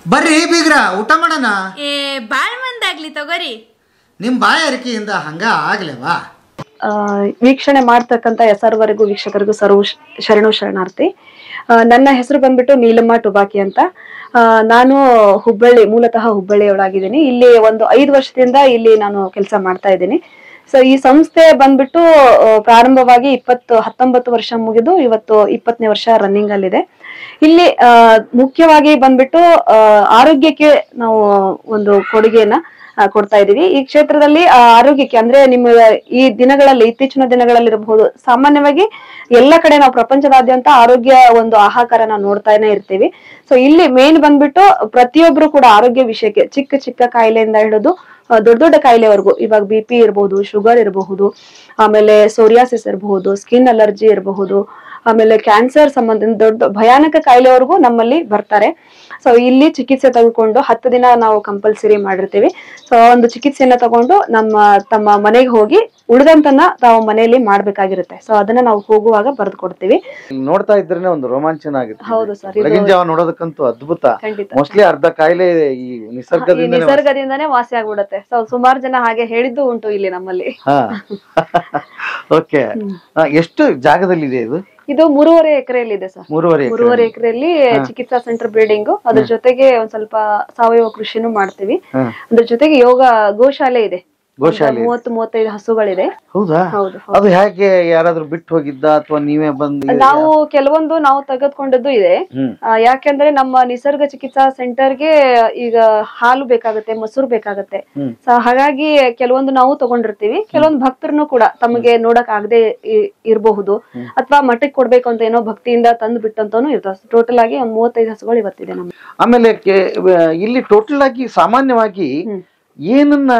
ಬರ್ರಿ ಬೀಗ್ರ ಊಟ ಮಾಡೋಣ ಏ ಬಾಳ್ ಮಂದಾಗ್ಲಿ ತಗೋರಿ ನಿಮ್ಮ ಬಾಯಾರಿಕೆಯಿಂದ ಹಂಗ ಆಗ್ಲೇವಾ ಆ, ವೀಕ್ಷಣೆ ಮಾಡ್ತಕ್ಕಂಥ ಎಸರ್ವರೆಗೂ ವೀಕ್ಷಕರಿಗೂ ಸರ್ವ ಶ- ಶರಣು ಶರಣಾರ್ಥಿ ಆ, ನನ್ನ ಹೆಸರು ಬಂದ್ಬಿಟ್ಟು ನೀಲಮ್ಮ ಟುಬಾಕಿ ಅಂತ ಆ, ನಾನು ಹುಬ್ಬಳ್ಳಿ ಮೂಲತಃ ಹುಬ್ಬಳ್ಳಿಯವಳಾಗಿದ್ದೀನಿ ಇಲ್ಲಿ ಒಂದು ಐದು ವರ್ಷದಿಂದ ಇಲ್ಲಿ ನಾನು ಕೆಲಸ ಮಾಡ್ತಾ ಇದ್ದೀನಿ ಸೊ ಈ ಸಂಸ್ಥೆ ಬಂದ್ಬಿಟ್ಟು ಆ, ಪ್ರಾರಂಭವಾಗಿ ಇಪ್ಪತ್ತು ಹತ್ತೊಂಬತ್ತು ವರ್ಷ ಮುಗಿದು ಇವತ್ತು ಇಪ್ಪತ್ತನೇ ವರ್ಷ ರನ್ನಿಂಗ್ ಅಲ್ಲಿದೆ ಇಲ್ಲಿ ಆ, ಮುಖ್ಯವಾಗಿ ಬಂದ್ಬಿಟ್ಟು ಆ, ಆರೋಗ್ಯಕ್ಕೆ ನಾವು ಒಂದು ಕೊಡುಗೆಯನ್ನ ಆ, ಕೊಡ್ತಾ ಇದೀವಿ ಈ ಕ್ಷೇತ್ರದಲ್ಲಿ ಆ, ಆರೋಗ್ಯಕ್ಕೆ ಅಂದ್ರೆ ನಿಮ್ಮ ಈ ದಿನಗಳಲ್ಲಿ ಇತ್ತೀಚಿನ ದಿನಗಳಲ್ಲಿ ಇರಬಹುದು ಸಾಮಾನ್ಯವಾಗಿ ಎಲ್ಲ ಕಡೆ ನಾವು ಪ್ರಪಂಚದಾದ್ಯಂತ ಆರೋಗ್ಯ ಒಂದು ಆಹಾಕಾರ ನಾವು ನೋಡ್ತಾನೆ ಇರ್ತೀವಿ ಸೊ ಇಲ್ಲಿ ಮೇನ್ ಬಂದ್ಬಿಟ್ಟು ಪ್ರತಿಯೊಬ್ರು ಕೂಡ ಆರೋಗ್ಯ ವಿಷಯಕ್ಕೆ ಚಿಕ್ಕ ಚಿಕ್ಕ ಕಾಯಿಲೆಯಿಂದ ಹಿಡಿದು ಆ, ದೊಡ್ಡ ದೊಡ್ಡ ಕಾಯಿಲೆವರೆಗೂ ಇವಾಗ ಬಿ ಪಿ ಇರಬಹುದು ಶುಗರ್ ಇರಬಹುದು ಆಮೇಲೆ ಸೋರಿಯಾಸಿಸ್ ಇರಬಹುದು ಸ್ಕಿನ್ ಅಲರ್ಜಿ ಇರಬಹುದು ಆಮೇಲೆ ಕ್ಯಾನ್ಸರ್ ಸಂಬಂಧ ದೊಡ್ಡ ಭಯಾನಕ ಕಾಯಿಲೆವರೆಗೂ ನಮ್ಮಲ್ಲಿ ಬರ್ತಾರೆ ಸೊ ಇಲ್ಲಿ ಚಿಕಿತ್ಸೆ ತೆಗೆದುಕೊಂಡು ಹತ್ತು ದಿನ ನಾವು ಕಂಪಲ್ಸರಿ ಮಾಡಿರ್ತೀವಿ ಸೊ ಒಂದು ಚಿಕಿತ್ಸೆಯನ್ನ ತಗೊಂಡು ನಮ್ಮ ತಮ್ಮ ಮನೆಗೆ ಹೋಗಿ ಉಳಿದಂತನ್ನ ತಾವು ಮನೆಯಲ್ಲಿ ಮಾಡ್ಬೇಕಾಗಿರುತ್ತೆ ಸೊ ಅದನ್ನ ನಾವು ಹೋಗುವಾಗ ಬರೆದು ಕೊಡ್ತೀವಿ ಇಲ್ಲಿ ನೋಡ್ತಾ ಇದ್ರೇನೆ ಒಂದು ರೋಮಾಂಚನ ಆಗುತ್ತೆ ಹೌದು ಸರ್ ಇದು ಬೆಳಗಿನ ಜಾವ ನೋಡೋದಕ್ಕಂತೂ ಅದ್ಭುತ ಖಂಡಿತ ಮೋಸ್ಟ್ಲಿ ಅರ್ಧ ಕಾಯಿಲೆ ಈ ಈ ನಿಸರ್ಗದಿಂದ ನಿಸರ್ಗದಿಂದಾನೇ ವಾಸಿ ಆಗ್ಬಿಡುತ್ತೆ ಸೊ ಸುಮಾರು ಜನ ಹಾಗೆ ಹೇಳಿದ್ದು ಉಂಟು ಇಲ್ಲಿ ನಮ್ಮಲ್ಲಿ ಹಾ ಓಕೆ ಎಷ್ಟು ಜಾಗದಲ್ಲಿದೆ ಇದು ಇದು ಮೂರುವರೆ ಎಕರೆಯಲ್ಲಿ ಇದೆ ಸರ್ ಮೂರುವರೆ ಎಕರೆ. ಮೂರುವರೆ ಎಕರೆಯಲ್ಲಿ ಚಿಕಿತ್ಸಾ ಸೆಂಟರ್ ಬಿಲ್ಡಿಂಗ್ ಅದ್ರ ಜೊತೆಗೆ ಒಂದ್ ಸ್ವಲ್ಪ ಸಾವಯವ ಕೃಷಿನೂ ಮಾಡ್ತೀವಿ ಹಾ. ಅದ್ರ ಜೊತೆಗೆ ಯೋಗ ಗೋಶಾಲೆ ಇದೆ ಗೋಶಾಲೆ ಒಂದು ಮೂವತ್ತು ಮೂವತ್ತೈದು ಹಸುಗಳಿದೆ ಹೌದಾ ಹೌದು ಅದು ಹೇಗೆ ಯಾರಾದ್ರೂ ಬಿಟ್ಟು ಹೋಗಿದ್ದ ಅಥವಾ ನೀವೇ ಬಂದು ನಾವು ಕೆಲವೊಂದು ನಾವು ತೆಗೆದುಕೊಂಡದ್ದು ಇದೆ ಹ್ಮ್ ಆ, ಯಾಕೆಂದ್ರೆ ನಮ್ಮ ನಿಸರ್ಗ ಚಿಕಿತ್ಸಾ ಸೆಂಟರ್ಗೆ ಈಗ ಹಾಲು ಬೇಕಾಗುತ್ತೆ ಮೊಸರು ಬೇಕಾಗುತ್ತೆ ಹ್ಮ್. ಸೊ ಹಾಗಾಗಿ ಕೆಲವೊಂದು ನಾವು ತಗೊಂಡಿರ್ತೀವಿ ಕೆಲವೊಂದು ಭಕ್ತರನ್ನು ಕೂಡ ತಮಗೆ ನೋಡಕ್ ಆಗದೆ ಇರಬಹುದು ಅಥವಾ ಮಠಕ್ಕೆ ಕೊಡ್ಬೇಕು ಅಂತ ಏನೋ ಭಕ್ತಿಯಿಂದ ತಂದು ಬಿಟ್ಟಂತಾನು ಇರ್ತಾವೆ ಟೋಟಲ್ ಆಗಿ ಒಂದ್ ಮೂವತ್ತೈದು ಹಸುಗಳು ಇವತ್ತಿದೆ ನಮ್ಗೆ ಆಮೇಲೆ ಕೆ- ವ- ಇಲ್ಲಿ ಟೋಟಲ್ ಆಗಿ ಸಾಮಾನ್ಯವಾಗಿ ಹ್ಮ್. ಏನನ್ನ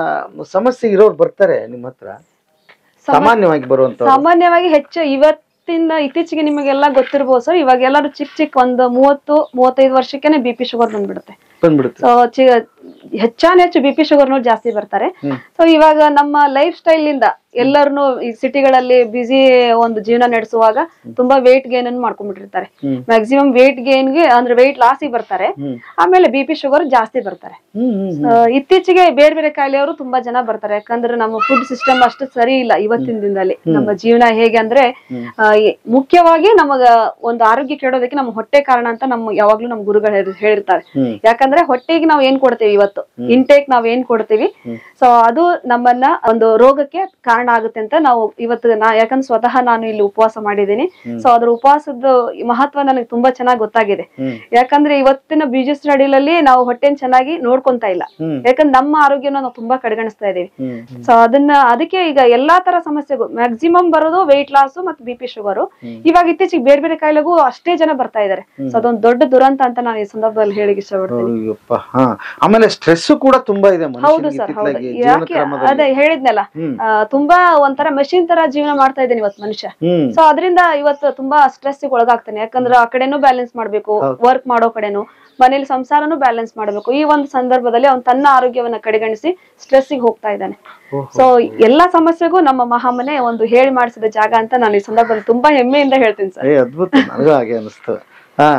ಸಮಸ್ಯೆ ಇರೋರು ಬರ್ತಾರೆ ನಿಮ್ಮ ಹತ್ರ ಸಾಮಾನ್ಯವಾಗಿ ಬರುವಂತ ಸಾಮಾನ್ಯವಾಗಿ ಹೆಚ್ಚು ಇವತ್ತಿನ ಇತ್ತೀಚೆಗೆ ನಿಮಗೆಲ್ಲ ಗೊತ್ತಿರ್ಬೋದು ಸರ್ ಇವಾಗ ಎಲ್ಲರೂ ಚಿಕ್ಕ ಚಿಕ್ಕ ಒಂದು ಮೂವತ್ತು ಮೂವತ್ತೈದು ವರ್ಷಕ್ಕೆನೆ ಬಿ ಪಿ ಶುಗರ್ ಬಂದ್ಬಿಡುತ್ತೆ ಬಂದ್ಬಿಡುತ್ತೆ ಸೊ ಚಿ ಹೆಚ್ಚಾನ ಹೆಚ್ಚು ಬಿ ಪಿ ಶುಗರ್ನವ್ರು ಜಾಸ್ತಿ ಬರ್ತಾರೆ ಸೊ ಇವಾಗ ನಮ್ಮ ಲೈಫ್ ಸ್ಟೈಲ್ ಇಂದ ಎಲ್ಲರನ್ನು ಈ ಸಿಟಿಗಳಲ್ಲಿ ಬಿಸಿ ಒಂದು ಜೀವನ ನಡೆಸುವಾಗ ತುಂಬಾ ವೇಟ್ ಗೇನ್ ಅನ್ನು ಮಾಡ್ಕೊಂಡ್ಬಿಟ್ಟಿರ್ತಾರೆ ಮ್ಯಾಕ್ಸಿಮಮ್ ವೇಟ್ ಗೇನ್ಗೆ ಅಂದ್ರೆ ವೇಟ್ ಲಾಸಿಗೆ ಬರ್ತಾರೆ ಆಮೇಲೆ ಬಿ ಪಿ ಶುಗರ್ ಜಾಸ್ತಿ ಬರ್ತಾರೆ ಹ್ಮ್ ಹ್ಮ್ ಆ, ಇತ್ತೀಚೆಗೆ ಬೇರೆ ಬೇರೆ ಕಾಯಿಲೆಯವರು ತುಂಬಾ ಜನ ಬರ್ತಾರೆ ಯಾಕಂದ್ರೆ ನಮ್ಮ ಫುಡ್ ಸಿಸ್ಟಮ್ ಅಷ್ಟು ಸರಿ ಇಲ್ಲ ಇವತ್ತಿನ ದಿನದಲ್ಲಿ ನಮ್ಮ ಜೀವನ ಹೇಗೆ ಅಂದ್ರೆ ಆ, ಈ- ಮುಖ್ಯವಾಗಿ ನಮಗ ಒಂದು ಆರೋಗ್ಯ ಕೆಡೋದಕ್ಕೆ ನಮ್ಮ ಹೊಟ್ಟೆ ಕಾರಣ ಅಂತ ನಮ್ಮ ಯಾವಾಗ್ಲೂ ನಮ್ಮ ಗುರುಗಳು ಹೇಳಿ- ಹೇಳಿರ್ತಾರೆ ಹ್ಮ್. ಯಾಕಂದ್ರೆ ಹೊಟ್ಟೆಗೆ ನಾವ್ ಏನ್ ಕೊಡ್ತೀವಿ ಇವತ್ತು ಇಂಟೇಕ್ ನಾವ್ ಏನ್ ಕೊಡ್ತೀವಿ ಸೊ ಅದು ನಮ್ಮನ್ನ ಒಂದು ರೋಗಕ್ಕೆ ಕಾರಣ ಆಗುತ್ತೆ ಅಂತ ನಾವು ಇವತ್ತು ನಾ ಯಾಕಂದ್ರೆ ಸ್ವತಃ ನಾನು ಇಲ್ಲಿ ಉಪವಾಸ ಮಾಡಿದ್ದೀನಿ ಸೊ ಅದ್ರ ಉಪವಾಸದ ಮಹತ್ವ ನನಗೆ ತುಂಬಾ ಚೆನ್ನಾಗಿ ಗೊತ್ತಾಗಿದೆ ಹ್ಮ್. ಯಾಕಂದ್ರೆ ಇವತ್ತಿನ ಬೀಜ ಸ್ಟಡಿಲಲ್ಲಿ ನಾವು ಹೊಟ್ಟೆನ್ ಚೆನ್ನಾಗಿ ನೋಡ್ಕೊಂತಾ ಇಲ್ಲ ಹ್ಮ್. ಯಾಕಂದ್ರೆ ನಮ್ಮ ಆರೋಗ್ಯನ ನಾವು ತುಂಬಾ ಕಡೆಗಣಿಸ್ತಾ ಇದೀವಿ ಹ್ಮ್ ಸೊ ಅದನ್ನ ಅದಕ್ಕೆ ಈಗ ಎಲ್ಲಾ ತರ ಸಮಸ್ಯೆಗೂ ಮ್ಯಾಕ್ಸಿಮಮ್ ಬರೋದು ವೆಯ್ಟ್ ಲಾಸ್ ಮತ್ತೆ ಬಿ ಪಿ ಶುಗರ್ ಇವಾಗ ಇತ್ತೀಚೆಗೆ ಬೇರೆ ಬೇರೆ ಕಾಯಿಲೆಗೂ ಅಷ್ಟೇ ಜನ ಬರ್ತಾ ಇದಾರೆ ಸೊ ಅದೊಂದು ದೊಡ್ಡ ದುರಂತ ಅಂತ ನಾನು ಈ ಸಂದರ್ಭದಲ್ಲಿ ಹೇಳಿಕ್ಕೆ ಇಷ್ಟಪಡ್ತೀನಿ ಅಯ್ಯಪ್ಪ ಹಾ ಆಮೇಲೆ ಸ್ಟ್ರೆಸ್ ಕೂಡ ತುಂಬಾ ಇದೆ ಹೌದು ಮನುಷ್ಯನಿಗೆ ಸರ್ ಹೌದು ಇತ್ತಿತ್ತಲಾಗಿ ಜೀವನ ಯಾಕೆ ಕ್ರಮದಲ್ಲಿ ಅದೇ ಹೇಳಿದ್ನಲ್ಲ ಹ್ಮ್. ಆ, ತುಂಬಾ ಒಂಥರ ಮೆಷಿನ್ ತರ ಜೀವನ ಮಾಡ್ತಾ ಇದ್ದೇನೆ ಇವತ್ತು ಮನುಷ್ಯ ಹ್ಮ್ ಸೊ ಅದರಿಂದ ಇವತ್ತು ತುಂಬಾ ಸ್ಟ್ರೆಸ್ ಒಳಗಾಗ್ತಾನೆ ಯಾಕಂದ್ರೆ ಆ ಕಡೆನೂ ಬ್ಯಾಲೆನ್ಸ್ ಮಾಡ್ಬೇಕು ವರ್ಕ್ ಮಾಡೋ ಕಡೆನು ಮನೇಲಿ ಸಂಸಾರನು ಬ್ಯಾಲೆನ್ಸ್ ಮಾಡ್ಬೇಕು ಈ ಒಂದು ಸಂದರ್ಭದಲ್ಲಿ ಅವ್ನು ತನ್ನ ಆರೋಗ್ಯವನ್ನ ಕಡೆಗಣಿಸಿ ಸ್ಟ್ರೆಸ್ ಗೆ ಹೋಗ್ತಾ ಇದ್ದಾನೆ ಸೊ ಎಲ್ಲಾ ಸಮಸ್ಯೆಗೂ ನಮ್ಮ ಮಹಾಮನೆ ಒಂದು ಹೇಳಿ ಮಾಡಿಸಿದ ಜಾಗ ಅಂತ ನಾನು ಈ ಸಂದರ್ಭದಲ್ಲಿ ತುಂಬಾ ಹೆಮ್ಮೆಯಿಂದ ಹೇಳ್ತೀನಿ ಸರ್ ಏ ಅದ್ಭುತ ನನಗೂ ಹಾಗೆ ಅನಿಸ್ತು ಹಾ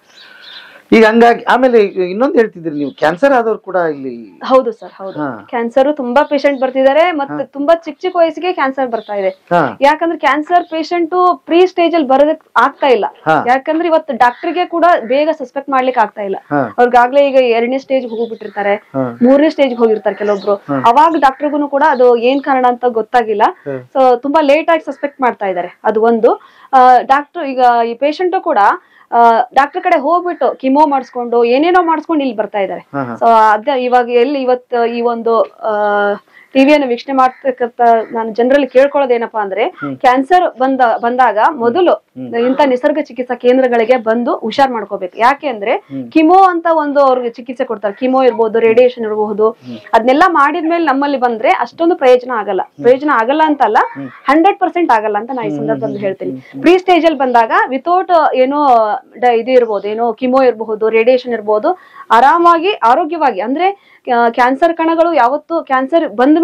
ಈಗ ಹಂಗಾಗಿ ಆಮೇಲೆ ಇನ್ನೊಂದು ಹೇಳ್ತಿದ್ರಿ ನೀವು ಕ್ಯಾನ್ಸರ್ ಆದವ್ರು ಕೂಡ ಇಲ್ಲಿ ಹೌದು ಸರ್ ಹೌದು ಹಾ. ಕ್ಯಾನ್ಸರ್ ತುಂಬಾ ಪೇಷಂಟ್ ಬರ್ತಿದ್ದಾರೆ ಮತ್ತೆ ತುಂಬಾ ಚಿಕ್ಕ ಚಿಕ್ಕ ವಯಸ್ಸಿಗೆ ಕ್ಯಾನ್ಸರ್ ಬರ್ತಾ ಇದೆ ಹಾ ಯಾಕಂದ್ರೆ ಕ್ಯಾನ್ಸರ್ ಪೇಷಂಟ್ ಪ್ರೀ ಸ್ಟೇಜ್ ಅಲ್ಲಿ ಬರೋದಕ್ ಆಗ್ತಾ ಇಲ್ಲ ಹಾ. ಯಾಕಂದ್ರೆ ಇವತ್ತು ಡಾಕ್ಟರ್ಗೆ ಕೂಡ ಬೇಗ ಸಸ್ಪೆಕ್ಟ್ ಮಾಡ್ಲಿಕ್ಕೆ ಆಗ್ತಾ ಇಲ್ಲ ಹಾ. ಅವ್ರಿಗಾಗ್ಲೇ ಈಗ ಎರಡನೇ ಸ್ಟೇಜ್ ಹೋಗ್ಬಿಟ್ಟಿರ್ತಾರೆ ಹಾ. ಮೂರನೇ ಸ್ಟೇಜ್ ಹೋಗಿರ್ತಾರೆ ಕೆಲವೊಬ್ರು ಅವಾಗ ಡಾಕ್ಟರ್ಗೂ ಕೂಡ ಅದು ಏನ್ ಕಾರಣ ಅಂತ ಗೊತ್ತಾಗಿಲ್ಲ ಸೊ ತುಂಬಾ ಲೇಟ್ ಆಗಿ ಸಸ್ಪೆಕ್ಟ್ ಮಾಡ್ತಾ ಇದ್ದಾರೆ ಅದು ಒಂದು ಡಾಕ್ಟರ್ ಈಗ ಈ ಪೇಷಂಟ್ ಕೂಡ ಡಾಕ್ಟರ್ ಕಡೆ ಹೋಗ್ಬಿಟ್ಟು ಕಿಮೋ ಮಾಡಿಸ್ಕೊಂಡು ಏನೇನೋ ಮಾಡಿಸ್ಕೊಂಡು ಇಲ್ಲಿ ಬರ್ತಾ ಇದ್ದಾರೆ ಹಾ, ಹಾ. ಸೊ ಅದ ಇವಾಗ ಎಲ್ಲಿ ಇವತ್ತು ಈ ಒಂದು ಟಿವಿಯನ್ನು ವೀಕ್ಷಣೆ ಮಾಡ್ತಕ್ಕಂತ ನಾನು ಜನರಲ್ಲಿ ಕೇಳ್ಕೊಳ್ಳೋದೇನಪ್ಪಾ ಅಂದ್ರೆ ಕ್ಯಾನ್ಸರ್ ಬಂದ ಬಂದಾಗ ಮೊದಲು ಇಂಥ ನಿಸರ್ಗ ಚಿಕಿತ್ಸಾ ಕೇಂದ್ರಗಳಿಗೆ ಬಂದು ಹುಷಾರ್ ಮಾಡ್ಕೋಬೇಕು ಯಾಕೆ ಅಂದ್ರೆ ಕಿಮೋ ಅಂತ ಒಂದು ಅವ್ರಿಗೆ ಚಿಕಿತ್ಸೆ ಕೊಡ್ತಾರೆ ಕಿಮೋ ಇರ್ಬೋದು ರೇಡಿಯೇಷನ್ ಇರಬಹುದು ಅದನ್ನೆಲ್ಲ ಮಾಡಿದ್ಮೇಲೆ ನಮ್ಮಲ್ಲಿ ಬಂದ್ರೆ ಅಷ್ಟೊಂದು ಪ್ರಯೋಜನ ಆಗಲ್ಲ ಪ್ರಯೋಜನ ಆಗಲ್ಲ ಅಂತಲ್ಲ ಹಂಡ್ರೆಡ್ ಪರ್ಸೆಂಟ್ ಆಗಲ್ಲ ಅಂತ ನಾನು ಈ ಸಂದರ್ಭದಲ್ಲಿ ಹೇಳ್ತೀನಿ ಪ್ರೀ ಸ್ಟೇಜ್ ಅಲ್ಲಿ ಬಂದಾಗ ವಿತೌಟ್ ಏನೋ ಡ- ಇದು ಇರ್ಬೋದು ಏನೋ ಕಿಮೋ ಇರಬಹುದು ರೇಡಿಯೇಷನ್ ಇರ್ಬೋದು ಆರಾಮಾಗಿ ಆರೋಗ್ಯವಾಗಿ ಅಂದ್ರೆ ಕ್ಯಾನ್ಸರ್ ಕಣಗಳು ಯಾವತ್ತು ಕ್ಯಾನ್ಸರ್ ಬಂದ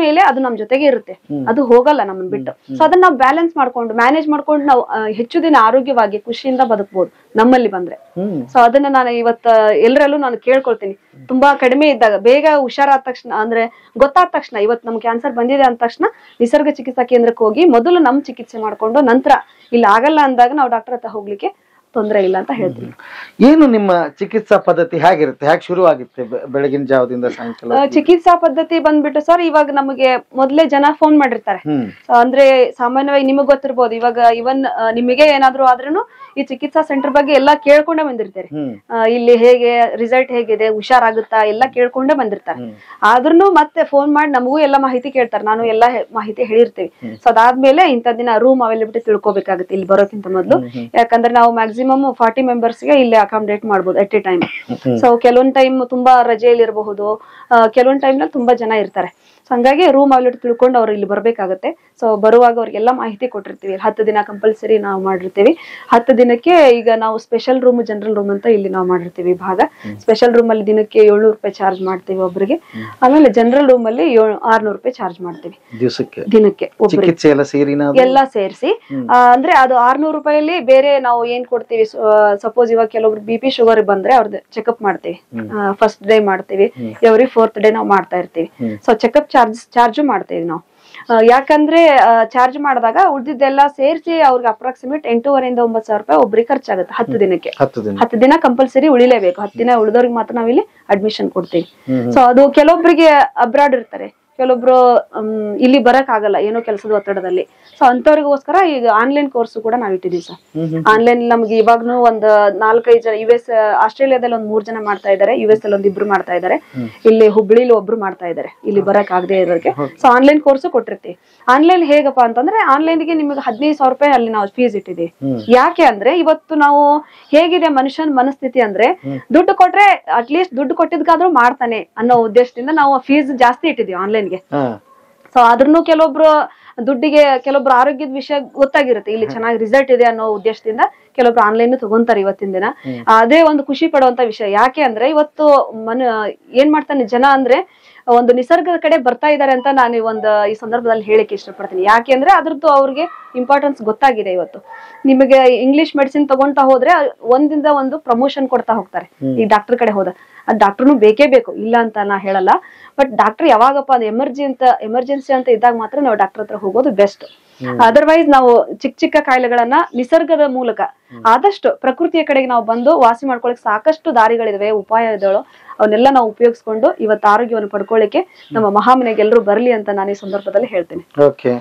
ಮೇಲೆ ಅದು ನಮ್ ಜೊತೆಗೆ ಇರುತ್ತೆ ಅದು ಹೋಗಲ್ಲ ನಮ್ಮನ್ ಬಿಟ್ಟು ಸೊ ಅದನ್ನ ನಾವು ಬ್ಯಾಲೆನ್ಸ್ ಮಾಡ್ಕೊಂಡು ಮ್ಯಾನೇಜ್ ಮಾಡ್ಕೊಂಡು ನಾವು ಆ, ಹೆಚ್ಚು ದಿನ ಆರೋಗ್ಯವಾಗಿ ಖುಷಿಯಿಂದ ಬದುಕಬಹುದು ನಮ್ಮಲ್ಲಿ ಬಂದ್ರೆ ಹ್ಮ್ ಸೊ ಅದನ್ನ ನಾನು ಇವತ್ತ ಎಲ್ಲರಲ್ಲೂ ನಾನು ಕೇಳ್ಕೊಳ್ತೀನಿ ತುಂಬಾ ಕಡಿಮೆ ಇದ್ದಾಗ ಬೇಗ ಹುಷಾರಾದ ತಕ್ಷಣ ಅಂದ್ರೆ ಗೊತ್ತಾದ ತಕ್ಷಣ ಇವತ್ತು ನಮ್ಗೆ ಕ್ಯಾನ್ಸರ್ ಬಂದಿದೆ ಅಂದ ತಕ್ಷಣ ನಿಸರ್ಗ ಚಿಕಿತ್ಸಾ ಕೇಂದ್ರಕ್ಕೆ ಹೋಗಿ ಮೊದಲು ನಮ್ ಚಿಕಿತ್ಸೆ ಮಾಡ್ಕೊಂಡು ನಂತರ ಇಲ್ಲಿ ಆಗಲ್ಲ ಅಂದಾಗ ನಾವು ಡಾಕ್ಟರ್ ಹತ್ರ ಹೋಗ್ಲಿಕ್ಕೆ ತೊಂದರೆ ಇಲ್ಲ ಅಂತ ಹೇಳ್ತೀನಿ ಏನು ನಿಮ್ಮ ಚಿಕಿತ್ಸಾ ಪದ್ಧತಿ ಹೇಗಿರುತ್ತೆ ಹೇಗೆ ಶುರು ಆಗುತ್ತೆ ಬೆ- ಬೆಳಗಿನ ಜಾವದಿಂದ ಸಾಯಂಕಾಲ ಆ, ಚಿಕಿತ್ಸಾ ಪದ್ಧತಿ ಬಂದ್ಬಿಟ್ಟು ಸರ್ ಇವಾಗ ನಮಗೆ ಮೊದ್ಲೇ ಜನ ಫೋನ್ ಮಾಡಿರ್ತಾರೆ ಹ್ಮ್ So, ಅಂದ್ರೆ ಸಾಮಾನ್ಯವಾಗಿ ನಿಮಗ್ ಗೊತ್ತಿರ್ಬೋದು ಇವಾಗ ಇವನ್ ನಿಮಗೆ ಏನಾದ್ರು ಆದ್ರೂ ಈ ಚಿಕಿತ್ಸಾ ಸೆಂಟರ್ ಬಗ್ಗೆ ಎಲ್ಲಾ ಕೇಳ್ಕೊಂಡೇ ಬಂದಿರ್ತಾರೆ ಹ್ಮ್ ಆ, ಇಲ್ಲಿ ಹೇಗೆ ರಿಸಲ್ಟ್ ಹೇಗಿದೆ ಹುಷಾರಾಗುತ್ತಾ ಎಲ್ಲ ಕೇಳ್ಕೊಂಡೇ ಬಂದಿರ್ತಾರೆ ಹ್ಮ್. ಆದ್ರೂ ಮತ್ತೆ ಫೋನ್ ಮಾಡಿ ನಮಗೂ ಎಲ್ಲ ಮಾಹಿತಿ ಕೇಳ್ತಾರೆ ನಾನು ಎಲ್ಲಾ ಹೆ- ಮಾಹಿತಿ ಹೇಳಿರ್ತೀವಿ ಸೊ ಅದಾದ್ಮೇಲೆ ಇಂಥ ದಿನ ರೂಮ್ ಅವೈಲಬಿಲಿಟಿ ತಿಳ್ಕೊಬೇಕಾಗುತ್ತೆ ಇಲ್ಲಿ ಬರೋಕ್ಕಿಂತ ಮೊದಲು ಯಾಕಂದ್ರೆ ನಾವು ಮ್ಯಾಕ್ಸಿಮಮ್ ಫಾರ್ಟಿ ಮೆಂಬರ್ಸ್ ಗೆ ಇಲ್ಲಿ ಅಕಾಮಿಡೇಟ್ ಮಾಡ್ಬೋದು ಎಟ್ ಎ ಟೈಮ್ ಸೊ ಕೆಲವೊಂದ್ ಟೈಮ್ ತುಂಬಾ ರಜೆಯಲ್ಲಿ ಇರಬಹುದು ಕೆಲವೊಂದ್ ಟೈಮ್ ನಲ್ಲಿ ತುಂಬಾ ಜನ ಇರ್ತಾರೆ ಸೊ ಹಂಗಾಗಿ ರೂಮ್ ಅವೈಲಬಿಲಿಟಿ ತಿಳ್ಕೊಂಡು ಅವ್ರು ಇಲ್ಲಿ ಬರ್ಬೇಕಾಗುತ್ತೆ ಸೊ ಬರುವಾಗ ಅವ್ರಿಗೆಲ್ಲ ಮಾಹಿತಿ ಕೊಟ್ಟಿರ್ತೀವಿ ಹತ್ತು ದಿನ ಕಂಪಲ್ಸರಿ ನಾವು ಮಾಡಿರ್ತೀವಿ ಹತ್ತು ದಿನಕ್ಕೆ ಈಗ ನಾವು ಸ್ಪೆಷಲ್ ರೂಮ್ ಜನರಲ್ ರೂಮ್ ಅಂತ ಇಲ್ಲಿ ನಾವು ಮಾಡಿರ್ತೀವಿ ಭಾಗ ಸ್ಪೆಷಲ್ ರೂಮ್ ಅಲ್ಲಿ ದಿನಕ್ಕೆ ಏಳ್ನೂರು ರೂಪಾಯಿ ಚಾರ್ಜ್ ಮಾಡ್ತೀವಿ ಒಬ್ರಿಗೆ ಆಮೇಲೆ ಜನರಲ್ ರೂಮ್ ಅಲ್ಲಿ ಏಳ್ ಆರ್ನೂರು ರೂಪಾಯಿ ಚಾರ್ಜ್ ಮಾಡ್ತೀವಿ ದಿವಸಕ್ಕೆ ದಿನಕ್ಕೆ ಒಬ್ರಿಗೆ ಚಿಕಿತ್ಸೆ ಎಲ್ಲ ಸೇರಿನ ಅದು? ಎಲ್ಲ ಸೇರಿಸಿ ಅಂದ್ರೆ ಅದು ಆರ್ನೂರು ರೂಪಾಯಿಲಿ ಬೇರೆ ನಾವು ಏನ್ ಕೊಡ್ತೀವಿ ಸಪೋಸ್ ಇವಾಗ ಕೆಲವೊಬ್ರು ಬಿ ಪಿ ಶುಗರ್ ಬಂದ್ರೆ ಅವ್ರದ್ದು ಚೆಕಪ್ ಮಾಡ್ತೀವಿ ಫಸ್ಟ್ ಡೇ ಮಾಡ್ತೀವಿ ಎವ್ರಿ ಫೋರ್ತ್ ಡೇ ನಾವು ಮಾಡ್ತಾ ಇರ್ತೀವಿ ಸೊ ಚೆಕಪ್ ಚಾರ್ಜ್ ಚಾರ್ಜು ಮಾಡ್ತೀವಿ ನಾವು ಆ, ಯಾಕಂದ್ರೆ ಚಾರ್ಜ್ ಮಾಡಿದಾಗ ಉಳಿದಿದ್ದೆಲ್ಲ ಸೇರಿಸಿ ಅವ್ರಿಗೆ ಅಪ್ರಾಕ್ಸಿಮೇಟ್ ಎಂಟೂವರೆಯಿಂದ ಒಂಬತ್ತು ಸಾವಿರ ರೂಪಾಯಿ ಒಬ್ರಿಗೆ ಖರ್ಚಾಗುತ್ತೆ ಹತ್ತು ದಿನಕ್ಕೆ ಹತ್ತು ದಿನ ಹತ್ತು ದಿನ ಕಂಪಲ್ಸರಿ ಉಳಿಲೇಬೇಕು ಹತ್ತು ದಿನ ಉಳಿದವ್ರಿಗೆ ಮಾತ್ರ ನಾವಿಲ್ಲಿ ಅಡ್ಮಿಷನ್ ಕೊಡ್ತೀವಿ ಹ್ಮ್ ಸೊ ಅದು ಕೆಲವೊಬ್ಬರಿಗೆ ಅಬ್ರಾಡ್ ಇರ್ತಾರೆ ಕೆಲವೊಬ್ರು ಮ್, ಇಲ್ಲಿ ಬರಕ್ ಆಗಲ್ಲ ಏನೋ ಕೆಲಸದ ಒತ್ತಡದಲ್ಲಿ ಸೊ ಅಂತವ್ರಿಗೋಸ್ಕರ ಈಗ ಆನ್ಲೈನ್ ಕೋರ್ಸ್ ಕೂಡ ನಾವ್ ಇಟ್ಟಿದೀವಿ ಸರ್ ಹ್ಮ್ ಹ್ಮ್. ಆನ್ಲೈನ್ ನಮ್ಗೆ ಇವಾಗ್ನು ಒಂದ್ ನಾಲ್ಕೈದು ಜನ ಯು ಎಸ್ ಆಸ್ಟ್ರೇಲಿಯಾದಲ್ಲಿ ಒಂದ್ ಮೂರ್ ಜನ ಮಾಡ್ತಾ ಇದಾರೆ ಯು ಎಸ್ ಅಲ್ಲಿ ಒಂದ್ ಇಬ್ರು ಮಾಡ್ತಾ ಇದಾರೆ ಇಲ್ಲಿ ಹುಬ್ಳಿಲಿ ಒಬ್ರು ಮಾಡ್ತಾ ಇದಾರೆ ಇಲ್ಲಿ ಬರಕ್ ಆಗದೆ ಇರೋರಿಗೆ ಸೊ ಆನ್ಲೈನ್ ಕೋರ್ಸ್ ಕೊಟ್ಟಿರ್ತೀವಿ ಆನ್ಲೈನ್ ಹೇಗಪ್ಪ ಅಂತಂದ್ರೆ ಆನ್ಲೈನ್ ಗೆ ನಿಮಗೆ ಹದಿನೈದು ಸಾವಿರ ರೂಪಾಯಿ ಅಲ್ಲಿ ನಾವು ಫೀಸ್ ಇಟ್ಟಿದ್ದೀವಿ ಯಾಕೆ ಅಂದ್ರೆ ಇವತ್ತು ನಾವು ಹೇಗಿದೆ ಮನುಷ್ಯನ ಮನಸ್ಥಿತಿ ಅಂದ್ರೆ ದುಡ್ಡು ಕೊಟ್ರೆ ಅಟ್ಲೀಸ್ಟ್ ದುಡ್ಡು ಕೊಟ್ಟಿದ್ಕಾದ್ರೂ ಮಾಡ್ತಾನೆ ಅನ್ನೋ ಉದ್ದೇಶದಿಂದ ನಾವು ಫೀಸ್ ಜಾಸ್ತಿ ಇಟ್ಟಿದೀವಿ ಆನ್ಲೈನ್ಗೆ ಹಾ ಸೊ ಆದ್ರೂ ಕೆಲವೊಬ್ರು ದುಡ್ಡಿಗೆ ಕೆಲವೊಬ್ರು ಆರೋಗ್ಯದ ವಿಷಯ ಗೊತ್ತಾಗಿರುತ್ತೆ ಇಲ್ಲಿ ಚೆನ್ನಾಗಿ ರಿಸಲ್ಟ್ ಇದೆ ಅನ್ನೋ ಉದ್ದೇಶದಿಂದ ಕೆಲವೊಬ್ರು ಆನ್ಲೈನ್ ತಗೊಂತಾರೆ ಇವತ್ತಿನ ದಿನ ಅದೇ ಒಂದು ಖುಷಿ ಪಡುವಂತ ವಿಷಯ ಯಾಕೆ ಅಂದ್ರೆ ಇವತ್ತು ಮನ ಏನ್ ಮಾಡ್ತಾನೆ ಜನ ಅಂದ್ರೆ ಒಂದು ನಿಸರ್ಗದ ಕಡೆ ಬರ್ತಾ ಇದಾರೆ ಅಂತ ನಾನು ಈ ಒಂದು ಈ ಸಂದರ್ಭದಲ್ಲಿ ಹೇಳಿಕ್ಕೆ ಇಷ್ಟಪಡ್ತೀನಿ ಯಾಕೆ ಅಂದ್ರೆ ಅದ್ರದ್ದು ಅವ್ರಿಗೆ ಇಂಪಾರ್ಟೆನ್ಸ್ ಗೊತ್ತಾಗಿದೆ ಇವತ್ತು ನಿಮಗೆ ಇಂಗ್ಲಿಷ್ ಮೆಡಿಸಿನ್ ತಗೊಂತಾ ಹೋದ್ರೆ ಒಂದಿಂದ ಒಂದು ಪ್ರಮೋಷನ್ ಕೊಡ್ತಾ ಹೋಗ್ತಾರೆ ಈ ಡಾಕ್ಟರ್ ಕಡೆ ಹೋದ ಅದ್ ಡಾಕ್ಟರ್ನು ಬೇಕೇ ಬೇಕು ಇಲ್ಲ ಅಂತ ನಾ ಹೇಳಲ್ಲ ಬಟ್ ಡಾಕ್ಟರ್ ಯಾವಾಗಪ್ಪ ಅದು ಎಮರ್ಜಿ ಅಂತ ಎಮರ್ಜೆನ್ಸಿ ಅಂತ ಇದ್ದಾಗ ಮಾತ್ರ ನಾವು ಡಾಕ್ಟರ್ ಹತ್ರ ಹೋಗೋದು ಬೆಸ್ಟ್ ಅದರ್ವೈಸ್ ನಾವು ಚಿಕ್ಕ ಚಿಕ್ಕ ಕಾಯಿಲೆಗಳನ್ನ ನಿಸರ್ಗದ ಮೂಲಕ ಆದಷ್ಟು ಪ್ರಕೃತಿಯ ಕಡೆಗೆ ನಾವು ಬಂದು ವಾಸಿ ಮಾಡ್ಕೊಳಕ್ ಸಾಕಷ್ಟು ದಾರಿಗಳಿದಾವೆ ಉಪಾಯ ಇದಾವೆ ಅವನ್ನೆಲ್ಲ ನಾವು ಉಪಯೋಗಿಸ್ಕೊಂಡು ಇವತ್ತು ಆರೋಗ್ಯವನ್ನು ಪಡ್ಕೊಳ್ಳಿಕ್ಕೆ ನಮ್ಮ ಮಹಾಮನೆಗೆ ಎಲ್ಲರೂ ಬರ್ಲಿ ಅಂತ ನಾನು ಈ ಸಂದರ್ಭದಲ್ಲಿ ಹೇಳ್ತೇನೆ ಓಕೆ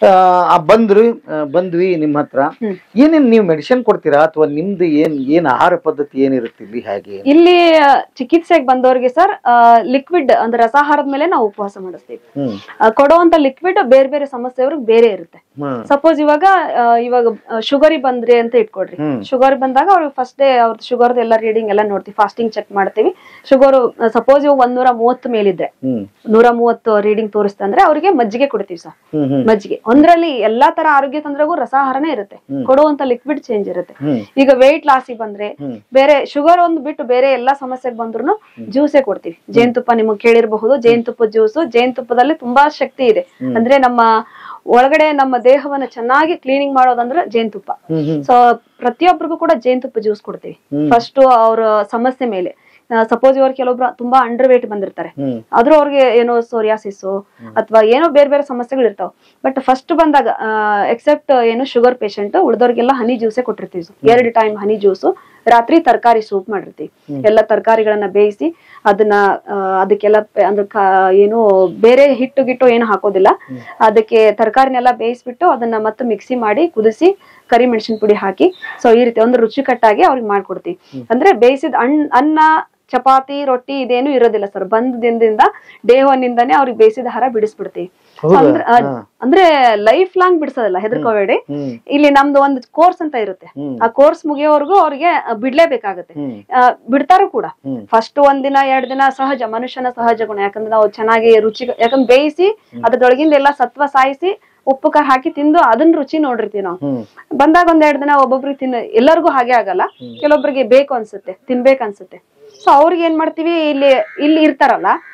ಬಂದ್ರಿ ಆ, ಬಂದ್ವಿ ನಿಮ್ಮ ಹತ್ರ ಏನೇನ್ ನೀವು ಮೆಡಿಸಿನ್ ಕೊಡ್ತೀರಾ ಅಥವಾ ನಿಮ್ದು ಏನ್ ಏನ್ ಆಹಾರ ಪದ್ಧತಿ ಏನಿರುತ್ತೆ ಇಲ್ಲಿ ಹಾಗೆ ಇಲ್ಲಿ ಆ, ಚಿಕಿತ್ಸೆಗೆ ಬಂದವರಿಗೆ ಸರ್ ಲಿಕ್ವಿಡ್ ಅಂದ್ರೆ ರಸಾಹಾರದ ಮೇಲೆ ನಾವು ಉಪವಾಸ ಮಾಡಿಸ್ತೀವಿ ಹ್ಮ್ ಆ, ಕೊಡುವಂತ ಲಿಕ್ವಿಡ್ ಬೇರೆ ಬೇರೆ ಸಮಸ್ಯೆಯವ್ರಿಗೆ ಬೇರೆ ಇರುತ್ತೆ ಹ್ಮ್ ಸಪೋಸ್ ಇವಾಗ ಆ, ಇವಾಗ ಶುಗರಿ ಬಂದ್ರಿ ಅಂತ ಇಟ್ಕೊಡ್ರಿ ಹ್ಮ್. ಶುಗರ್ ಬಂದಾಗ ಅವ್ರಿಗೆ ಫಸ್ಟ್ ಡೇ ಅವ್ರದ್ದು ಶುಗರ್ದು ಎಲ್ಲ ರೀಡಿಂಗ್ ಎಲ್ಲ ನೋಡ್ತೀವಿ ಫಾಸ್ಟಿಂಗ್ ಚೆಕ್ ಮಾಡ್ತೀವಿ ಶುಗರ್ ಸಪೋಸ್ ಇವಾಗ ಒಂದೂರ ಮೂವತ್ತು ಮೇಲಿದ್ರೆ ಹ್ಮ್ ನೂರ ಮೂವತ್ತು ರೀಡಿಂಗ್ ತೋರಿಸ್ತಂದ್ರೆ ಅವ್ರಿಗೆ ಮಜ್ಜಿಗೆ ಕೊಡ್ತೀವಿ ಸರ್ ಹ್ಮ್ ಹ್ಮ್ ಮಜ್ಜಿಗೆ ಒಂದ್ರಲ್ಲಿ ಎಲ್ಲಾ ತರ ಆರೋಗ್ಯ ತೊಂದರೆಗೂ ರಸಾಹಾರನೇ ಇರುತ್ತೆ ಕೊಡುವಂತ ಲಿಕ್ವಿಡ್ ಚೇಂಜ್ ಇರುತ್ತೆ ಹ್ಮ್. ಈಗ ವೆಯ್ಟ್ ಲಾಸಿಗೆ ಬಂದ್ರೆ ಬೇರೆ ಶುಗರ್ ಒಂದು ಬಿಟ್ಟು ಬೇರೆ ಎಲ್ಲಾ ಸಮಸ್ಯೆಗೆ ಬಂದ್ರು ಜ್ಯೂಸೇ ಕೊಡ್ತೀವಿ ಜೇನುತುಪ್ಪ ನಿಮಗೆ ಕೇಳಿರಬಹುದು ಜೇನುತುಪ್ಪ ಜ್ಯೂಸ್ ಜೇನುತುಪ್ಪದಲ್ಲಿ ತುಂಬಾ ಶಕ್ತಿ ಇದೆ ಅಂದ್ರೆ ನಮ್ಮ ಒಳಗಡೆ ನಮ್ಮ ದೇಹವನ್ನ ಚೆನ್ನಾಗಿ ಕ್ಲೀನಿಂಗ್ ಮಾಡೋದಂದ್ರೆ ಜೇನುತುಪ್ಪ ಹ್ಮ್ ಹ್ಮ್ ಸೊ ಪ್ರತಿಯೊಬ್ಬರಿಗೂ ಕೂಡ ಜೇನುತುಪ್ಪ ಜ್ಯೂಸ್ ಕೊಡ್ತೀವಿ ಫಸ್ಟ್ ಅವ್ರ ಸಮಸ್ಯೆ ಮೇಲೆ ಸಪೋಸ್ ಇವ್ರು ಕೆಲವೊಬ್ರು ತುಂಬಾ ಅಂಡರ್ ವೇಟ್ ಬಂದಿರ್ತಾರೆ ಹ್ಮ್. ಆದ್ರೂ ಅವ್ರಿಗೆ ಏನೋ ಸೋರಿಯಾಸಿಸ್ ಅಥವಾ ಏನೋ ಬೇರೆ ಬೇರೆ ಸಮಸ್ಯೆಗಳು ಇರ್ತಾವ ಬಟ್ ಫಸ್ಟ್ ಬಂದಾಗ ಎಕ್ಸೆಪ್ಟ್ ಏನು ಶುಗರ್ ಪೇಷಂಟ್ ಉಳಿದವ್ರಿಗೆಲ್ಲ ಹನಿ ಜ್ಯೂಸೇ ಕೊಟ್ಟಿರ್ತೀವಿ sir. ಎರಡು ಟೈಮ್ ಹನಿ ಜ್ಯೂಸು ರಾತ್ರಿ ತರಕಾರಿ ಸೂಪ್ ಮಾಡಿರ್ತೀವಿ ಎಲ್ಲ ತರಕಾರಿಗಳನ್ನ ಬೇಯಿಸಿ ಅದನ್ನ ಆ, ಅದಕ್ಕೆಲ್ಲ ಪೆ- ಅಂದ್ರೆ ಕಾ- ಏನು ಬೇರೆ ಹಿಟ್ಟು ಗಿಟ್ಟು ಏನು ಹಾಕೋದಿಲ್ಲ ಅದಕ್ಕೆ ತರಕಾರಿನೆಲ್ಲ ಬೇಯಿಸ್ಬಿಟ್ಟು ಅದನ್ನ ಮತ್ತೆ ಮಿಕ್ಸಿ ಮಾಡಿ ಕುದಿಸಿ ಕರಿ ಮೆಣಸಿನ ಪುಡಿ ಹಾಕಿ ಸೊ ಈ ರೀತಿ ಒಂದು ರುಚಿಕಟ್ಟಾಗಿ ಅವ್ರಿಗೆ ಮಾಡ್ಕೊಡ್ತೀವಿ ಅಂದ್ರೆ ಬೇಯಿಸಿದ ಅಣ್ ಅನ್ನ ಚಪಾತಿ ರೊಟ್ಟಿ ಇದೇನು ಇರೋದಿಲ್ಲ ಸರ್ ಬಂದ ದಿನದಿಂದ ಡೇ ಒನ್ ಇಂದಾನೆ ಅವ್ರಿಗೆ ಬೇಯಿಸಿದ ಆಹಾರ ಬಿಡಿಸ್ಬಿಡ್ತೀವಿ So ಹೌದಾ? ಅಂದ್ರೆ ಆ, ಅಂದ್ರೆ ಲೈಫ್ ಲಾಂಗ್ ಬಿಡಿಸೋದಿಲ್ಲ ಹೆದರ್ಕೋಬೇಡಿ ಹ್ಮ್ ಇಲ್ಲಿ ನಮ್ದು ಒಂದು ಕೋರ್ಸ್ ಅಂತ ಇರುತ್ತೆ ಹ್ಮ್. ಆ ಕೋರ್ಸ್ ಮುಗಿಯೋವರೆಗೂ ಅವ್ರಿಗೆ ಬಿಡ್ಲೇಬೇಕಾಗತ್ತೆ ಹ್ಮ್ ಆ, ಬಿಡ್ತಾರು ಕೂಡ ಹ್ಮ್. ಫಸ್ಟ್ ಒಂದ್ ದಿನ ಎರಡ್ ದಿನ ಸಹಜ ಮನುಷ್ಯನ ಸಹಜ ಗುಣ ಯಾಕಂದ್ರೆ ನಾವು ಚೆನ್ನಾಗಿ ರುಚಿ ಯಾಕಂದ್ರೆ ಬೇಯಿಸಿ ಅದ್ರೊಳಗಿಂದ ಎಲ್ಲ ಸತ್ವ ಸಾಯಿಸಿ ಉಪ್ಪು ಖಾರ ಹಾಕಿ ತಿಂದು ಅದನ್ನ ರುಚಿ ನೋಡಿರ್ತೀವಿ ನಾವು ಹ್ಮ್ ಬಂದಾಗ ಒಂದ್ ಎರಡ್ ದಿನ ಒಬ್ಬೊಬ್ರಿಗೆ ತಿನ್ನ ಎಲ್ಲರಿಗೂ ಹಾಗೆ ಆಗಲ್ಲ ಕೆಲವೊಬ್ರಿಗೆ ಬೇಕು ಅನ್ಸುತ್ತೆ ತಿನ್ಬೇಕು ಅನ್ಸುತ್ತೆ ಸೊ ಅವ್ರಿಗೆ ಏನ್ ಮಾಡ್ತೀವಿ ಇಲ್ಲಿ ಇಲ್ಲಿ ಇರ್ತಾರಲ್ಲ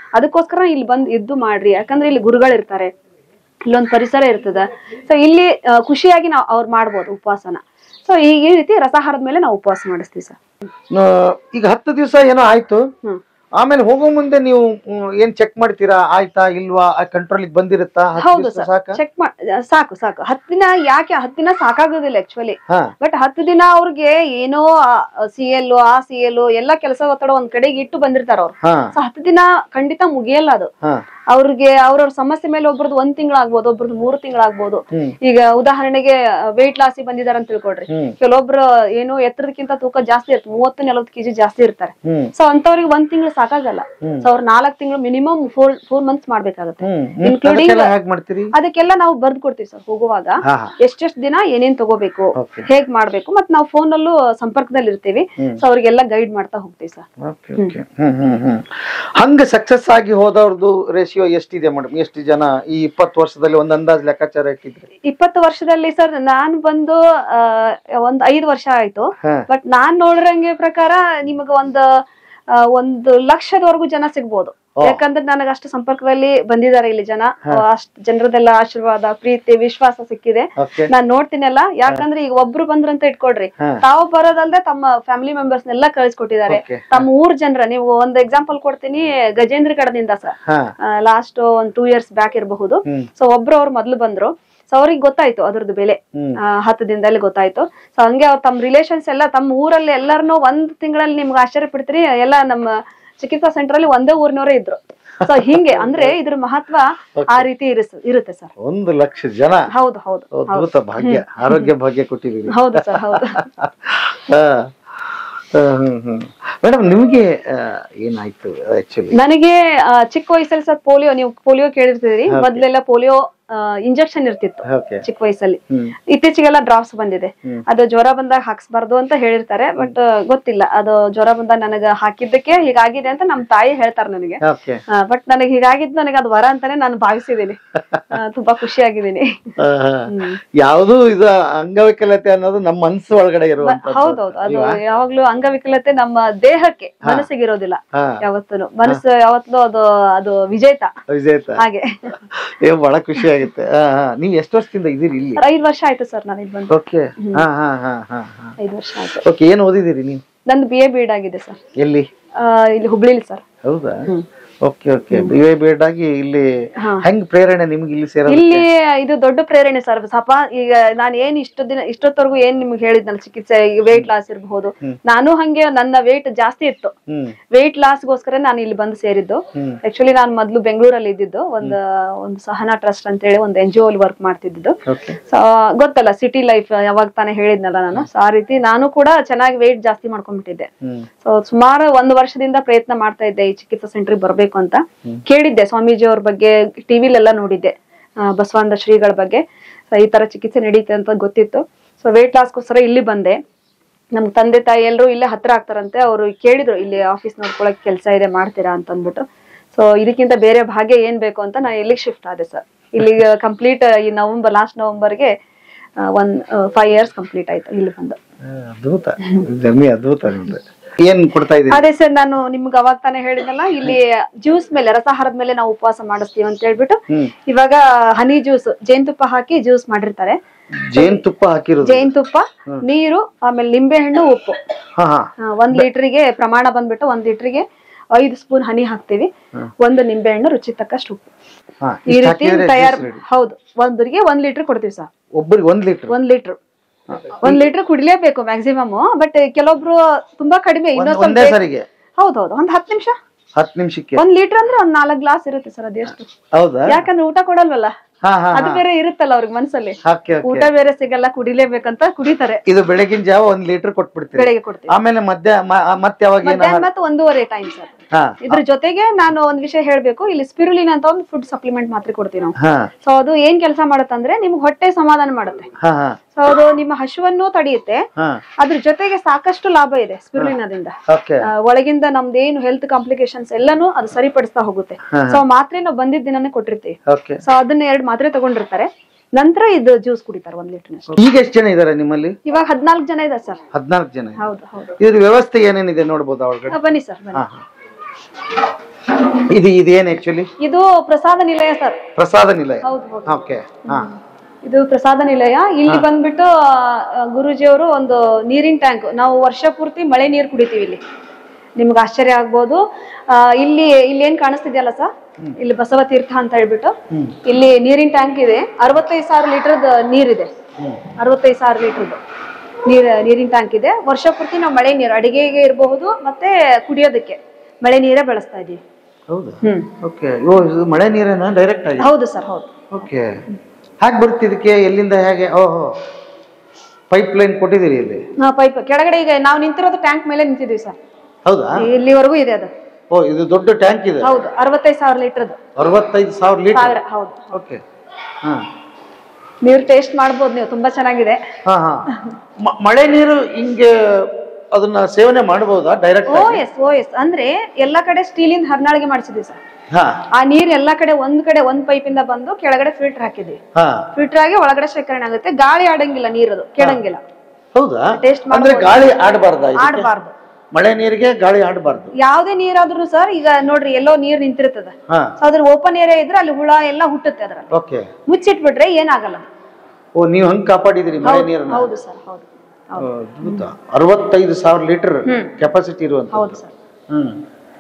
ಅದಕ್ಕೋಸ್ಕರ ಇಲ್ಲಿ ಬಂದ್ ಇದ್ದು ಮಾಡ್ರಿ ಯಾಕಂದ್ರೆ ಇಲ್ಲಿ ಗುರುಗಳಿರ್ತಾರೆ ಇಲ್ಲೊಂದ್ ಪರಿಸರ ಇರ್ತದ ಸೊ ಇಲ್ಲಿ ಆ, ಖುಷಿಯಾಗಿ ನಾವು ಅವ್ರು ಮಾಡ್ಬೋದು ಉಪವಾಸನ ಸೊ ಈ ಈ ರೀತಿ ರಸಾಹಾರದ ಮೇಲೆ ನಾವು ಉಪವಾಸ ಮಾಡಿಸ್ತೀವಿ ಸರ್ ನ- ಈಗ ಹತ್ತು ದಿವಸ ಏನೋ ಆಯ್ತು ಹ್ಮ್. ಆಮೇಲೆ ಹೋಗೋ ಮುಂದೆ ನೀವು ಮ್, ಏನ್ ಚೆಕ್ ಮಾಡ್ತೀರಾ ಆಯ್ತಾ ಇಲ್ವಾ ಕಂಟ್ರೋಲಿಗೆ ಬಂದಿರುತ್ತಾ ಹತ್ತು ಹೌದು ದಿವ್ಸ ಸರ್ ಸಾಕ ಚೆಕ್ ಸಾಕು ಸಾಕು ಹತ್ತು ದಿನ ಯಾಕೆ ಹತ್ತು ದಿನ ಸಾಕಾಗೋದಿಲ್ಲ ಆಕ್ಚುಲಿ ಹಾ ಬಟ್ ಹತ್ತು ದಿನ ಅವ್ರಿಗೆ ಏನೋ ಸಿ ಎಲ್ ಆ ಸಿ ಎಲ್ ಎಲ್ಲಾ ಕೆಲಸ ಒತ್ತಡ ಒಂದ್ ಕಡೆಗೆ ಇಟ್ಟು ಬಂದಿರ್ತಾರ ಅವ್ರು ಹಾ ಸೊ ಹತ್ತು ದಿನ ಖಂಡಿತ ಮುಗಿಯಲ್ಲ ಅದು ಹಾ ಅವ್ರಿಗೆ ಅವ್ರವ್ರ ಸಮಸ್ಯೆ ಮೇಲೆ ಒಬ್ರದ್ದು ಒಂದ್ ತಿಂಗಳಾಗ್ಬೋದು ಒಬ್ರದ್ದು ಮೂರು ತಿಂಗಳಾಗ್ಬೋದು ಹ್ಮ್. ಈಗ ಉದಾಹರಣೆಗೆ ವೇಟ್ ಲಾಸ್ ಬಂದಿದಾರ ಅಂತ ತಿಳ್ಕೊಳ್ರಿ ಹ್ಮ್. ಕೆಲವೊಬ್ರು ಏನು ಎತ್ತರದಕ್ಕಿಂತ ತೂಕ ಜಾಸ್ತಿ ಇರುತ್ತೆ ಮೂವತ್ತು ನಲವತ್ತು ಕೆಜಿ ಜಾಸ್ತಿ ಇರ್ತಾರೆ ಹ್ಮ್ ಸೊ ಅಂತವ್ರಿಗೆ ಒಂದ್ ತಿಂಗಳು ಸಾಕಾಗಲ್ಲ ಸೊ ಅವ್ರ ನಾಲ್ಕ್ ತಿಂಗಳು ಮಿನಿಮಮ್ ಫೋರ್ ಫೋರ್ ಮಂತ್ಸ್ ಮಾಡ್ಬೇಕಾಗುತ್ತೆ ಹ್ಮ್ Including- ಅದಕ್ಕೆಲ್ಲ ಹೇಗ್ ಮಾಡ್ತೀರಿ ಅದಕ್ಕೆಲ್ಲ ನಾವು ಬರ್ದ್ ಕೊಡ್ತೀವಿ ಸರ್ ಹೋಗುವಾಗ ಹಾ ಹಾ ಎಷ್ಟೆಷ್ಟ್ ದಿನ ಏನೇನ್ ತಗೋಬೇಕು Okay. ಹೇಗ್ ಮಾಡ್ಬೇಕು ಮತ್ ನಾವು ಫೋನ್ ಅಲ್ಲೂ ಸಂಪರ್ಕದಲ್ಲಿ ಇರ್ತೀವಿ ಸೊ ಅವ್ರಿಗೆಲ್ಲ ಗೈಡ್ ಮಾಡ್ತಾ ಹೋಗ್ತೀವಿ sir okay okay hmm hmm hmm ಹಂಗ ಸಕ್ಸಸ್ ಆಗಿ ಹೋದವ್ರದ್ದು ರೇಷಿಯೋ ಎಷ್ಟಿದೆ ಮೇಡಮ್ ಎಷ್ಟು ಜನ ಈ ಇಪ್ಪತ್ತು ವರ್ಷದಲ್ಲಿ ಒಂದ್ ಅಂದಾಜ್ ಲೆಕ್ಕಾಚಾರ ಹಾಕಿದ್ರೆ ಇಪ್ಪತ್ತು ವರ್ಷದಲ್ಲಿ ಸರ್ ನಾನ್ ಬಂದು ಆ, ಒಂದ್ ಐದು ವರ್ಷ ಆಯ್ತು ಹಾ. ಬಟ್ ನಾನ್ ನೋಡಿರಂಗೆ ಪ್ರಕಾರ ನಿಮಗ ಒಂದ್ ಆ, ಒಂದು ಲಕ್ಷದವರೆಗೂ ಜನ ಸಿಗ್ಬೋದು ಯಾಕಂದ್ರೆ ನನಗೆ ಅಷ್ಟು ಸಂಪರ್ಕದಲ್ಲಿ ಬಂದಿದ್ದಾರೆ ಇಲ್ಲಿ ಜನ ಅಷ್ಟು ಜನರದೆಲ್ಲ ಆಶೀರ್ವಾದ ಪ್ರೀತಿ ವಿಶ್ವಾಸ ಸಿಕ್ಕಿದೆ ಓಕೆ ನಾನ್ ನೋಡ್ತೀನಲ್ಲ ಯಾಕಂದ್ರೆ ಈಗ ಒಬ್ರು ಬಂದ್ರಂತ ಇಟ್ಕೊಳ್ರಿ ಹಾ. ತಾವು ಬರೋದಲ್ದೆ ತಮ್ಮ ಫ್ಯಾಮಿಲಿ ಮೆಂಬರ್ಸ್ ನೆಲ್ಲ ಕಳಿಸ್ಕೊಟ್ಟಿದ್ದಾರೆ Okay. ತಮ್ಮ ಊರ್ ಜನರ ನೀವು ಒಂದ್ ಎಕ್ಸಾಂಪಲ್ ಕೊಡ್ತೀನಿ ಗಜೇಂದ್ರ ಕಡದಿಂದ ಸರ್ ಹಾ ಲಾಸ್ಟ್ ಒಂದ್ ಟೂ ಇಯರ್ಸ್ ಬ್ಯಾಕ್ ಇರಬಹುದು ಹ್ಮ್. ಸೊ ಒಬ್ರು ಅವ್ರು ಮೊದ್ಲು ಬಂದ್ರು ಸೊ ಅವ್ರಿಗೆ ಗೊತ್ತಾಯ್ತು ಅದ್ರದ್ದು ಬೆಲೆ ಹ್ಮ್. ಆ, ಹತ್ತು ದಿನದಲ್ಲಿ ಗೊತ್ತಾಯ್ತು ಸೊ ಹಂಗೆ ಅವ್ರ ತಮ್ಮ ರಿಲೇಷನ್ಸ್ ಎಲ್ಲ ತಮ್ಮ ಊರಲ್ಲಿ ಎಲ್ಲರನ್ನೂ ಒಂದ್ ತಿಂಗಳಲ್ಲಿ ನಿಮ್ಗೆ ಆಶ್ಚರ್ಯ ಪಡ್ತೀರಿ ಎಲ್ಲ ನಮ್ಮ ಚಿಕಿತ್ಸಾ ಸೆಂಟರ್ ಅಲ್ಲಿ ಒಂದೇ ಊರಿನವರೇ ಇದ್ರು ಸೊ ಹಿಂಗೆ ಅಂದ್ರೆ ಇದ್ರ ಮಹತ್ವ ಆ ರೀತಿ ಇರಿಸ್- ಇರುತ್ತೆ ಸರ್ ಒಂದು ಲಕ್ಷ ಜನ ಹೌದು ಹೌದು ಹೌದು ಅದ್ಭುತ ಭಾಗ್ಯ ಆರೋಗ್ಯ ಭಾಗ್ಯ ಕೊಟ್ಟಿದ್ದೀರಿ ಹೌದು ಸರ್ ಹೌದು ಮೇಡಮ್ ನಿಮಗೆ ಆ, ಏನಾಯ್ತು ಆಕ್ಚುಲಿ ನನಗೆ ಆ, ಚಿಕ್ಕ ವಯಸ್ಸಲ್ಲಿ ಸರ್ ಪೋಲಿಯೋ ನೀವು ಪೋಲಿಯೋ ಕೇಳಿರ್ತೀರಿ ಮೊದ್ಲೆಲ್ಲ ಪೋಲಿಯೋ ಇಂಜೆಕ್ಷನ್ ಇರ್ತಿತ್ತು ಓಕೆ ಚಿಕ್ಕ ವಯಸ್ಸಲ್ಲಿ ಹ್ಮ್. ಇತ್ತೀಚೆಗೆಲ್ಲ ಡ್ರಾಪ್ಸ್ ಬಂದಿದೆ ಅದು ಜ್ವರ ಬಂದಾಗ ಹಾಕ್ಸ್ಬಾರ್ದು ಅಂತ ಹೇಳಿರ್ತಾರೆ ಬಟ್ ಗೊತ್ತಿಲ್ಲ ಅದು ಜ್ವರ ಬಂದಾಗ ನನಗ ಹಾಕಿದ್ದಕ್ಕೆ ಹೀಗಾಗಿದೆ ಅಂತ ನಮ್ ತಾಯಿ ಹೇಳ್ತಾರೆ ನನಗೆ ಓಕೆ ಬಟ್ ನನಗೆ ಹೀಗಾಗಿದ್ದು ನನಗೆ ಅದು ವರ ಅಂತಾನೆ ನಾನು ಭಾವಿಸಿದ್ದೀನಿ ಆ, ತುಂಬಾ ಖುಷಿಯಾಗಿದ್ದೀನಿ ಯಾವುದು ಇದು ಅಂಗವಿಕಲತೆ ಅನ್ನೋದು ನಮ್ಮ ಮನಸ್ಸು ಒಳಗಡೆ ಇರುವಂತದ್ದು ಹೌದೌದು ಅದು ಯಾವಾಗ್ಲೂ ಅಂಗವಿಕಲತೆ ನಮ್ಮ ದೇಹಕ್ಕೆ ಮನಸ್ಸಿಗೆ ಇರೋದಿಲ್ಲ ಹಾ. ಯಾವತ್ತೂ ಮನಸ್ಸು ಯಾವತ್ತೂ ಅದು ಅದು ವಿಜೇತ ವಿಜೇತ ಹಾಗೆ ಏ ಬಹಳ ಖುಷಿ ಆಗುತ್ತೆ ಹಾ ಹಾ ನೀವ್ ಎಷ್ಟು ವರ್ಷದಿಂದ ಇದೀರಿ ಇಲ್ಲಿ ಐದ್ ವರ್ಷ ಆಯ್ತು ಸರ್ ನಾನು ಇಲ್ಲಿ ಬಂದು ಓಕೆ ಹಾ ಹಾ ಹಾ ಹಾ ಹಾ ಐದು ವರ್ಷ ಆಯ್ತು ಓಕೆ ಏನ್ ಓದಿದಿರಿ ನೀವು ನಂದು ಬಿ ಎ ಬಿ ಎಡ್ ಆಗಿದೆ ಸರ್ ಎಲ್ಲಿ ಇಲ್ಲಿ ಹುಬ್ಳಿಲಿ ಸರ್ ಹೌದಾ okay okay B A B Ed ಆಗಿ ಇಲ್ಲಿ ಹಾ. ಹೆಂಗ್ ಪ್ರೇರಣೆ ನಿಮ್ಗೆ ಇಲ್ಲಿ ಸೇರೋದು ಇಲ್ಲಿ ಇದು ದೊಡ್ಡ ಪ್ರೇರಣೆ ಸರ್ ಸಪ ಈಗ ನಾನು ಏನ್ ಇಷ್ಟು ದಿನ ಇಷ್ಟೊತ್ತವರೆಗೂ ಏನ್ ನಿಮ್ಗೆ ಹೇಳಿದ್ನಲ್ಲ ಚಿಕಿತ್ಸೆ ಈಗ ವೇಟ್ ಲಾಸ್ ಇರಬಹುದು ನಾನು ಹಂಗೆ ನನ್ನ ವೇಟ್ ಜಾಸ್ತಿ ಇತ್ತು ಹ್ಮ್ ವೇಟ್ ಲಾಸ್ಗೋಸ್ಕರ ನಾನು ಇಲ್ಲಿ ಬಂದು ಸೇರಿದ್ದು ಹ್ಮ್. ಆಕ್ಚುಲಿ ನಾನು ಮೊದ್ಲು ಬೆಂಗಳೂರಲ್ಲಿ ಇದ್ದಿದ್ದು ಒಂದು ಒಂದು ಸಹನಾ ಟ್ರಸ್ಟ್ ಅಂತ ಹೇಳಿ ಒಂದು ಎನ್ ಜಿ ಅಲ್ಲಿ ವರ್ಕ್ ಮಾಡ್ತಿದ್ದು ಓಕೆ ಸೊ ಗೊತ್ತಲ್ಲ ಸಿಟಿ ಲೈಫ್ ಯಾವಾಗ ತಾನೇ ಹೇಳಿದ್ನಲ್ಲ ನಾನು ಸೊ ಆ ರೀತಿ ನಾನು ಕೂಡ ಚೆನ್ನಾಗಿ ವೇಟ್ ಜಾಸ್ತಿ ಮಾಡ್ಕೊಂಡ್ಬಿಟ್ಟಿದ್ದೆ ಹ್ಮ್ ಸೊ ಸುಮಾರು ಒಂದು ವರ್ಷದಿಂದ ಪ್ರಯತ್ನ ಮಾಡ್ತಾ ಇದ್ದೆ ಈ ಚಿಕಿತ್ಸಾ ಸೆಂಟ್ರಿಗೆ ಬರ್ಬೇಕು ಅಂತ ಕೇಳಿದ್ದೆ ಸ್ವಾಮೀಜಿ ಅವ್ರ ಬಗ್ಗೆ ಟಿವಿಲೆಲ್ಲ ನೋಡಿದ್ದೆ ಆ, ಬಸವಾನಂದ ಶ್ರೀಗಳ ಬಗ್ಗೆ ಸೊ ಈ ತರ ಚಿಕಿತ್ಸೆ ನಡೀತೆ ಅಂತ ಗೊತ್ತಿತ್ತು ಸೊ ವೇಟ್ ಲಾಸ್ಗೋಸ್ಕರ ಇಲ್ಲಿ ಬಂದೆ ನಮ್ ತಂದೆ ತಾಯಿ ಎಲ್ಲರೂ ಇಲ್ಲೇ ಹತ್ರ ಆಗ್ತಾರಂತೆ ಅವರು ಕೇಳಿದ್ರು ಇಲ್ಲಿ ಆಫೀಸ್ ನೋಡ್ಕೊಳಕ್ ಕೆಲಸ ಇದೆ ಮಾಡ್ತೀರಾ ಅಂತ ಅಂದ್ಬಿಟ್ಟು ಸೊ ಇದಕ್ಕಿಂತ ಬೇರೆ ಭಾಗ್ಯ ಏನ್ ಬೇಕು ಅಂತ ನಾನು ಇಲ್ಲಿಗೆ ಶಿಫ್ಟ್ ಆದೆ ಸರ್ ಇಲ್ಲಿ ಕಂಪ್ಲೀಟ್ ಈ ನವೆಂಬರ್ ಲಾಸ್ಟ್ ನವೆಂಬರ್ಗೆ ಒನ್ ಫೈವ್ ಇಯರ್ಸ್ ಕಂಪ್ಲೀಟ್ ಆಯ್ತು ಇಲ್ಲಿ ಬಂದು ಅದ್ಭುತ ಜರ್ನಿ ಅದ್ಭುತ ನಿಮ್ದು ಏನ್ ಕೊಡ್ತಾ ಇದೀರಿ ಅದೇ ಸರ್ ನಾನು ನಿಮ್ಗೆ ಅವಾಗ ತಾನೇ ಹೇಳಿದ್ನಲ್ಲ ಇಲ್ಲಿ ಜ್ಯೂಸ್ ಮೇಲೆ ರಸಹಾರದ ಮೇಲೆ ನಾವು ಉಪವಾಸ ಮಾಡಿಸ್ತೀವಿ ಅಂತ ಹೇಳ್ಬಿಟ್ಟು ಇವಾಗ ಹನಿ ಜ್ಯೂಸ್ ಜೇನುತುಪ್ಪ ಹಾಕಿ ಜ್ಯೂಸ್ ಮಾಡಿರ್ತಾರೆ ಜೇನ್ ತುಪ್ಪ ಹಾಕಿರೋದು ಜೇನುತುಪ್ಪ ನೀರು ಆಮೇಲೆ ನಿಂಬೆ ಹಣ್ಣು ಉಪ್ಪು ಹಾ ಹಾ ಆ, ಒಂದ್ ಲೀಟರ್ಗೆ ಪ್ರಮಾಣ ಬಂದ್ಬಿಟ್ಟು ಒಂದ್ ಲೀಟರ್ಗೆ ಐದು ಸ್ಪೂನ್ ಹನಿ ಹಾಕ್ತಿವಿ ಒಂದು ನಿಂಬೆ ಹಣ್ಣು ರುಚಿ ತಕ್ಕಷ್ಟು ಉಪ್ಪು ಹಾ ಈ ಇಷ್ಟ್ ರೀತಿ ಹಾಕಿದ್ರೆ ತಯಾರ್ juice ready. ಹೌದು ಒಂದ್ರಿಗೆ ಒಂದ್ ಲೀಟರ್ ಕೊಡ್ತೀವಿ ಸರ್ ಒಬ್ಬರಿಗೆ ಒಂದ್ ಲೀಟರ್ ಒಂದ್ ಲೀಟರ್ ಒಂದ್ ಲೀಟರ್ ಕುಡಿಲೇಬೇಕು ಮ್ಯಾಕ್ಸಿಮಮ್ ಬಟ್ ಕೆಲವೊಬ್ರು ತುಂಬಾ ಕಡಿಮೆ ಇನ್ನೊಂದ್ ಒಂದೇ ಸ್ವಲ್ಪ ಸರಿಗೆ ಹೌದೌದು ಒಂದ್ ಹತ್ತು ನಿಮಿಷ ಹತ್ತು ನಿಮಿಷಕ್ಕೆ ಒಂದ್ ಲೀಟರ್ ಅಂದ್ರೆ ಒಂದ್ ನಾಲ್ಕ್ ಗ್ಲಾಸ್ ಇರುತ್ತೆ ಸರ್ ಅದೆಷ್ಟು ಹೌದಾ ಯಾಕಂದ್ರೆ ಊಟ ಕೊಡಲ್ವಲ್ಲ ಹಾ ಹಾ ಅದು ಬೇರೆ ಇರುತ್ತಲ್ಲ ಅವ್ರಿಗೆ ಮನ್ಸಲ್ಲಿ ಓಕೆ ಊಟ ಬೇರೆ ಸಿಗಲ್ಲ ಕುಡಿಲೇಬೇಕಂತ ಕುಡಿತಾರೆ ಇದು ಬೆಳಗಿನ ಜಾವ ಒಂದ್ ಲೀಟರ್ ಕೊಟ್ಬಿಡ್ತೀರಿ ಬೆಳಿಗ್ಗೆ ಕೊಡ್ತೀವಿ ಆಮೇಲೆ ಮಧ್ಯ ಮ- ಮತ್ತೆ ಯಾವಾಗ ಏನ ಮಧ್ಯಾಹ್ನ ಮತ್ತೆ ಒಂದೂವರೆ ಟೈಮ್ ಸರ್ ಹಾ ಇದ್ರ ಜೊತೆಗೆ ನಾನು ಒಂದ್ ವಿಷಯ ಹೇಳ್ಬೇಕು ಇಲ್ಲಿ ಸ್ಪಿರುಲಿನ್ ಅಂತ ಒಂದು ಫುಡ್ ಸಪ್ಲಿಮೆಂಟ್ ಮಾತ್ರ ಕೊಡ್ತೀವಿ ನಾವು ಹಾ ಸೊ ಅದು ಏನ್ ಕೆಲಸ ಮಾಡುತ್ತಂದ್ರೆ ನಿಮ್ಗೆ ಹೊಟ್ಟೆ ಸಮಾಧಾನ ಮಾಡುತ್ತೆ ಹಾ ಹಾ ಸೊ ಅದು ನಿಮ್ಮ ಹಸುವನ್ನು ತಡೆಯುತ್ತೆ ಹಾ ಅದ್ರ ಜೊತೆಗೆ ಸಾಕಷ್ಟು ಲಾಭ ಇದೆ ಸ್ಪಿರುಲಿನದಿಂದ ಓಕೆ ಆ, ಒಳಗಿಂದ ನಮ್ದೇನು ಹೆಲ್ತ್ ಕಾಂಪ್ಲಿಕೇಶನ್ಸ್ ಎಲ್ಲಾನು ಅದು ಸರಿಪಡಿಸ್ತಾ ಹೋಗುತ್ತೆ ಸೊ ಆ ಮಾತ್ರೆ ನಾವು ಬಂದಿದ್ದ ದಿನನೇ ಕೊಟ್ಟಿರ್ತೀವಿ ಓಕೆ ಸೊ ಅದನ್ನ ಎರಡು ಮಾತ್ರೆ ತಗೊಂಡಿರ್ತಾರೆ ನಂತರ ಇದು ಜ್ಯೂಸ್ ಕುಡಿತಾರೆ ಒಂದ್ ಲೀಟರ್ ಈಗ ಎಷ್ಟು ಜನ ಇದಾರೆ ನಿಮ್ಮಲ್ಲಿ ಇವಾಗ ಹದ್ನಾಲ್ಕು ಜನ ಇದೆ ಸರ್ ಹದ್ನಾಲ್ಕು ಜನ ಹೌದು ಹೌದು ಇದ್ರ ವ್ಯವಸ್ಥೆ ಏನೇನಿದೆ ನೋಡ್ಬೋದಾ ಒಳಗಡೆ ಆ, ಬನ್ನಿ ಸರ್ ಬನ್ನಿ ಹಾ ಹಾ ಇದು ಇದೇನ್ ಆಕ್ಚುಲಿ ಇದು ಪ್ರಸಾದ ನಿಲಯ ಸರ್ ಪ್ರಸಾದ ನಿಲಯ ಹೌದು ಹೌದು ಓಕೆ ಹಾ ಇದು ಪ್ರಸಾದ ನಿಲಯ ಇಲ್ಲಿ ಬಂದ್ಬಿಟ್ಟು ಆ, ಗುರೂಜಿಯವರು ಒಂದು ನೀರಿನ ಟ್ಯಾಂಕ್ ನಾವು ವರ್ಷ ಪೂರ್ತಿ ಮಳೆ ನೀರು ಕುಡಿತೀವಿ ಇಲ್ಲಿ ನಿಮ್ಗೆ ಆಶ್ಚರ್ಯ ಆಗ್ಬೋದು ಆ, ಇಲ್ಲಿ ಇಲ್ಲಿ ಏನ್ ಕಾಣಿಸ್ತಿದೆಯಲ್ಲ ಸರ್ ಇಲ್ಲಿ ಬಸವ ತೀರ್ಥ ಅಂತ ಹೇಳ್ಬಿಟ್ಟು ಇಲ್ಲಿ ನೀರಿನ ಟ್ಯಾಂಕ್ ಇದೆ ಅರವತ್ತೈದು ಸಾವಿರ ಲೀಟರ್ದ ನೀರಿದೆ ಅರವತ್ತೈದು ಸಾವಿರ ಲೀಟರ್ದು ನೀರ್ ನೀರಿನ ಟ್ಯಾಂಕ್ ಇದೆ ವರ್ಷ ಪೂರ್ತಿ ನಾವು ಮಳೆ ನೀರು ಅಡಿಗೆಗೆ ಇರಬಹುದು ಮತ್ತೆ ಕುಡಿಯೋದಕ್ಕೆ ಮಳೆ ನೀರೇ ಬಳಸ್ತಾ ಇದೀವಿ ಹೌದಾ ಹ್ಮ್ ಓಕೆ ಓ ಇದು ಮಳೆ ನೀರೇನ ಡೈರೆಕ್ಟ್ ಆಗಿ ಹೌದು ಸರ್ ಹೌದು ಓಕೆ ಹೇಗೆ ಬರುತ್ತೆ ಇದಕ್ಕೆ ಎಲ್ಲಿಂದ ಹೇಗೆ ಓಹೋ ಪೈಪ್ ಲೈನ್ ಕೊಟ್ಟಿದ್ದೀರಿ ಇಲ್ಲಿ ಹಾ ಪೈಪ್ ಕೆಳಗಡೆ ಈಗ ನಾವು ನಿಂತಿರೋದು ಟ್ಯಾಂಕ್ ಮೇಲೆ ನಿಂತಿದೀವಿ ಸರ್ ಹೌದಾ ಇಲ್ಲಿವರೆಗೂ ಇದೆ ಅದು ಓ ಇದು ದೊಡ್ಡ ಟ್ಯಾಂಕ್ ಇದೆ ಹೌದು ಅರವತ್ತೈದು ಸಾವಿರ ಲೀಟರ್ದು ಅರವತ್ತೈದು ಸಾವಿರ ಲೀಟರ್ ಸಾವಿರ ಹೌದು ಓಕೆ ಹಾ ನೀರು ಟೇಸ್ಟ್ ಮಾಡ್ಬೋದು ನೀವು ತುಂಬಾ ಚೆನ್ನಾಗಿದೆ ಹಾ ಹಾ ಮ- ಮಳೆ ನೀರು ಹಿಂಗೆ ಅದನ್ನ ಸೇವನೆ ಮಾಡಬಹುದಾ direct O S O S ಅಂದ್ರೆ ಎಲ್ಲಾ ಕಡೆ ಸ್ಟೀಲಿಂದ ಹರ್ನಾಳಿಗೆ ಮಾಡಿಸಿದ್ವಿ ಸರ್ ಹಾ ಆ ನೀರ್ ಎಲ್ಲಾ ಕಡೆ ಒಂದ್ ಕಡೆ ಒಂದ್ ಪೈಪ್ ಇಂದ ಬಂದು ಕೆಳಗಡೆ ಫಿಲ್ಟರ್ ಹಾಕಿದ್ವಿ ಹಾ ಫಿಲ್ಟರ್ ಆಗಿ ಒಳಗಡೆ ಶೇಖರಣೆ ಆಗುತ್ತೆ ಗಾಳಿ ಆಡಂಗಿಲ್ಲ ನೀರದು ಕೆಡಂಗಿಲ್ಲ ಹೌದಾ Taste ಅಂದ್ರೆ ಮಾಡ್ಬೋದು. ಗಾಳಿ ಆಡಬಾರ್ದ ಆಡಬಾರ್ದು ಮಳೆ ನೀರಿಗೆ ಗಾಳಿ ಆಡಬಾರ್ದು ಯಾವ್ದೇ ನೀರಾದ್ರೂ ಸರ್ ಈಗ ನೋಡ್ರಿ ಎಲ್ಲೋ ನೀರ್ ನಿಂತಿರ್ತದ ಹಾ ಸೊ ಅದ್ರ ಓಪನ್ ಏರಿಯಾ ಇದ್ರೆ ಅಲ್ಲಿ ಹುಳ ಎಲ್ಲ ಹುಟ್ಟುತ್ತೆ ಅದ್ರಲ್ಲಿ ಓಕೆ ಮುಚ್ಚಿಟ್ಬಿಟ್ರೆ ಏನಾಗಲ್ಲ ಓ ನೀವು ಹಂಗ್ ಕಾಪಾಡಿದಿರಿ ಮಳೆ ಹೌದು ನೀರನ್ನ ಹೌದು ಸರ್ ಹೌದು ಓ, ಅದ್ಭುತ ಅರವತ್ತೈದು ಸಾವಿರ ಲೀಟರ್ ಕೆಪಾಸಿಟಿ ಇರುವಂತ ಹೌದು ಸರ್ ಹ್ಮ್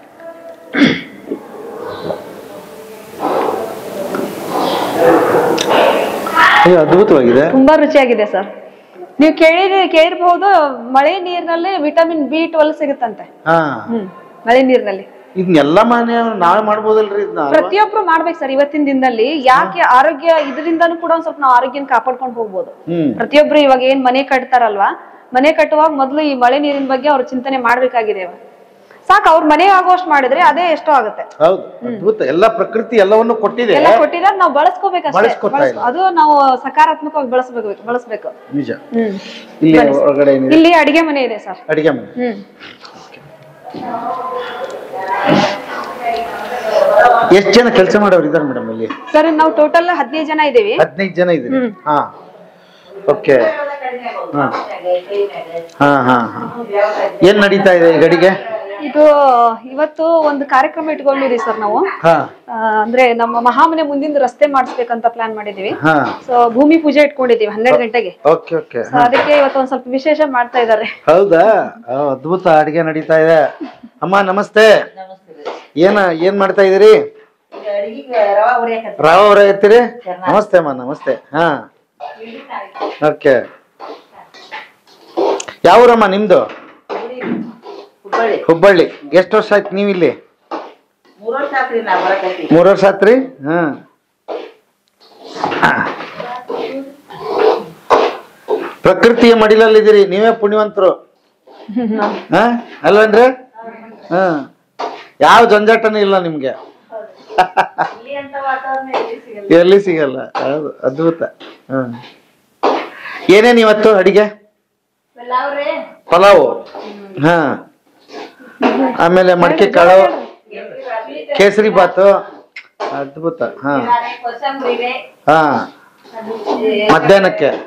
ಅಯ್ಯೋ, ಅದ್ಭುತವಾಗಿದೆ ತುಂಬಾ ರುಚಿಯಾಗಿದೆ ಸರ್ ನೀವು ಕೇಳಿದ್ರೆ ಕೇಳಿರ್ಬಹುದು ಮಳೆ ನೀರಿನಲ್ಲಿ ವಿಟಮಿನ್ ಬಿ ಟ್ವೆಲ್ ಸಿಗುತ್ತಂತೆ ಹಾ ಹ್ಮ್ ಮಳೆ ನೀರಿನಲ್ಲಿ ಇದನ್ನೆಲ್ಲ ಮನೆ ನಾವೇ ಮಾಡ್ಬೋದಲ್ರಿ ಇದನ್ನ ಪ್ರತಿಯೊಬ್ರು ಮಾಡ್ಬೇಕು ಸರ್ ಇವತ್ತಿನ ದಿನದಲ್ಲಿ ಯಾಕೆ ಆರೋಗ್ಯ ಇದರಿಂದನೂ ಕೂಡ ಒಂದ್ ಸ್ವಲ್ಪ ನಾವು ಆರೋಗ್ಯನ ಕಾಪಾಡ್ಕೊಂಡು ಹೋಗ್ಬೋದು ಹ್ಮ್ ಪ್ರತಿಯೊಬ್ರು ಇವಾಗ ಏನ್ ಮನೆ ಕಟ್ತಾರಲ್ವಾ ಮನೆ ಕಟ್ಟುವಾಗ ಮೊದಲು ಈ ಮಳೆ ನೀರಿನ ಬಗ್ಗೆ ಅವ್ರು ಚಿಂತನೆ ಮಾಡ್ಬೇಕಾಗಿದೆ ಇವಾಗ. ಸಾಕು ಅವ್ರ ಮನೆ ಆಗೋಷ್ಟು ಮಾಡಿದ್ರೆ ಅದೇ ಎಷ್ಟೋ ಆಗುತ್ತೆ ಹೌದು ಅದ್ಭುತ ಎಲ್ಲ ಪ್ರಕೃತಿ ಎಲ್ಲವನ್ನು ಕೊಟ್ಟಿದೆ ಎಲ್ಲ ಕೊಟ್ಟಿದ್ದಾರೆ ನಾವು ಬಳಸ್ಕೋಬೇಕಷ್ಟೇ ಬಳಸ್ಕೊತಾ ಬಳಸ್- ಇಲ್ಲ. ಅದು ನಾವು ಸಕಾರಾತ್ಮಕವಾಗಿ ಬಳಸ್ಬೇಕು ಬಳಸ್ಬೇಕು ನಿಜ ಹ್ಮ್ ಇಲ್ಲಿ ಒಳಗಡೆ ಏನಿದೆ ಇಲ್ಲಿ ಅಡಿಗೆ ಮನೆ ಇದೆ ಸರ್ ಅಡಿಗೆ ಮನೆ ಹ್ಮ್ ಎಷ್ಟು ಜನ ಕೆಲಸ ಮಾಡೋರು ಇದಾರೆ ಮೇಡಮ್ ಇಲ್ಲಿ ಸರ್ ನಾವು ಟೋಟಲ್ ಹದಿನೈದು ಜನ ಇದ್ದೀವಿ ಹದಿನೈದು ಜನ ಇದ್ರಿ ಹಾ ಓಕೆ ಹಾ ಹಾ ಹಾ ಹಾ ಏನ್ ನಡೀತಾ ಇದೆ ಈ ಗಡಿಗೆ ಇದು ಇವತ್ತು ಒಂದು ಕಾರ್ಯಕ್ರಮ ಇಟ್ಕೊಂಡಿದೀವಿ ಸರ್ ನಾವು ಹಾ ಆ, ಅಂದ್ರೆ ನಮ್ಮ ಮಹಾಮನೆ ಮುಂದಿನ ರಸ್ತೆ ಮಾಡಿಸ್ಬೇಕಂತ ಪ್ಲಾನ್ ಮಾಡಿದೀವಿ ಹಾ ಸೊ ಭೂಮಿ ಪೂಜೆ ಇಟ್ಕೊಂಡಿದೀವಿ ಹನ್ನೆರಡು ಗಂಟೆಗೆ ಓಕೆ ಓಕೆ ಸೊ ಅದಕ್ಕೆ ಇವತ್ತು ಒಂದ್ ಸ್ವಲ್ಪ ವಿಶೇಷ ಮಾಡ್ತಾ ಇದ್ದಾರೆ ಹೌದಾ ಆ, ಅದ್ಭುತ ಅಡಿಗೆ ನಡೀತಾ ಇದೆ ಅಮ್ಮ ನಮಸ್ತೆ ಏನ ಏನ್ ಮಾಡ್ತಾ ಇದೀರಿ ರವಾ ಅವ್ರ ಎತ್ತೀರಿ ನಮಸ್ತೆ ಅಮ್ಮ ನಮಸ್ತೆ ಹಾ ಓಕೆ ಯಾವೂರಮ್ಮ ನಿಮ್ದು ಹುಬ್ಬಳ್ಳಿ ಎಷ್ಟು ವರ್ಷ ಆಯ್ತು ನೀವು ಇಲ್ಲಿ ಮೂರ್ ವರ್ಷ ಆತ್ರಿ ಹಾ ಪ್ರಕೃತಿಯ ಮಡಿಲಲ್ಲಿದ್ದೀರಿ ನೀವೇ ಪುಣ್ಯವಂತರು ಹಾ ಅಲ್ವೇನ್ರಿ ಹಾ ಯಾವ ಜಂಜಾಟನೂ ಇಲ್ಲ ನಿಮ್ಗೆ ಎಲ್ಲಿ ಸಿಗಲ್ಲ ಹೌದು ಅದ್ಭುತ ಹ್ಮ್ ಏನೇನ್ ಇವತ್ತು ಅಡಿಗೆ ಪಲಾವು ಹಾ ಆಮೇಲೆ ಮಡಕೆ ಕಾಳು ಕೇಸರಿ ಬಾತು ಅದ್ಭುತ ಹಾ ಹಾ ಮಧ್ಯಾಹ್ನಕ್ಕೆ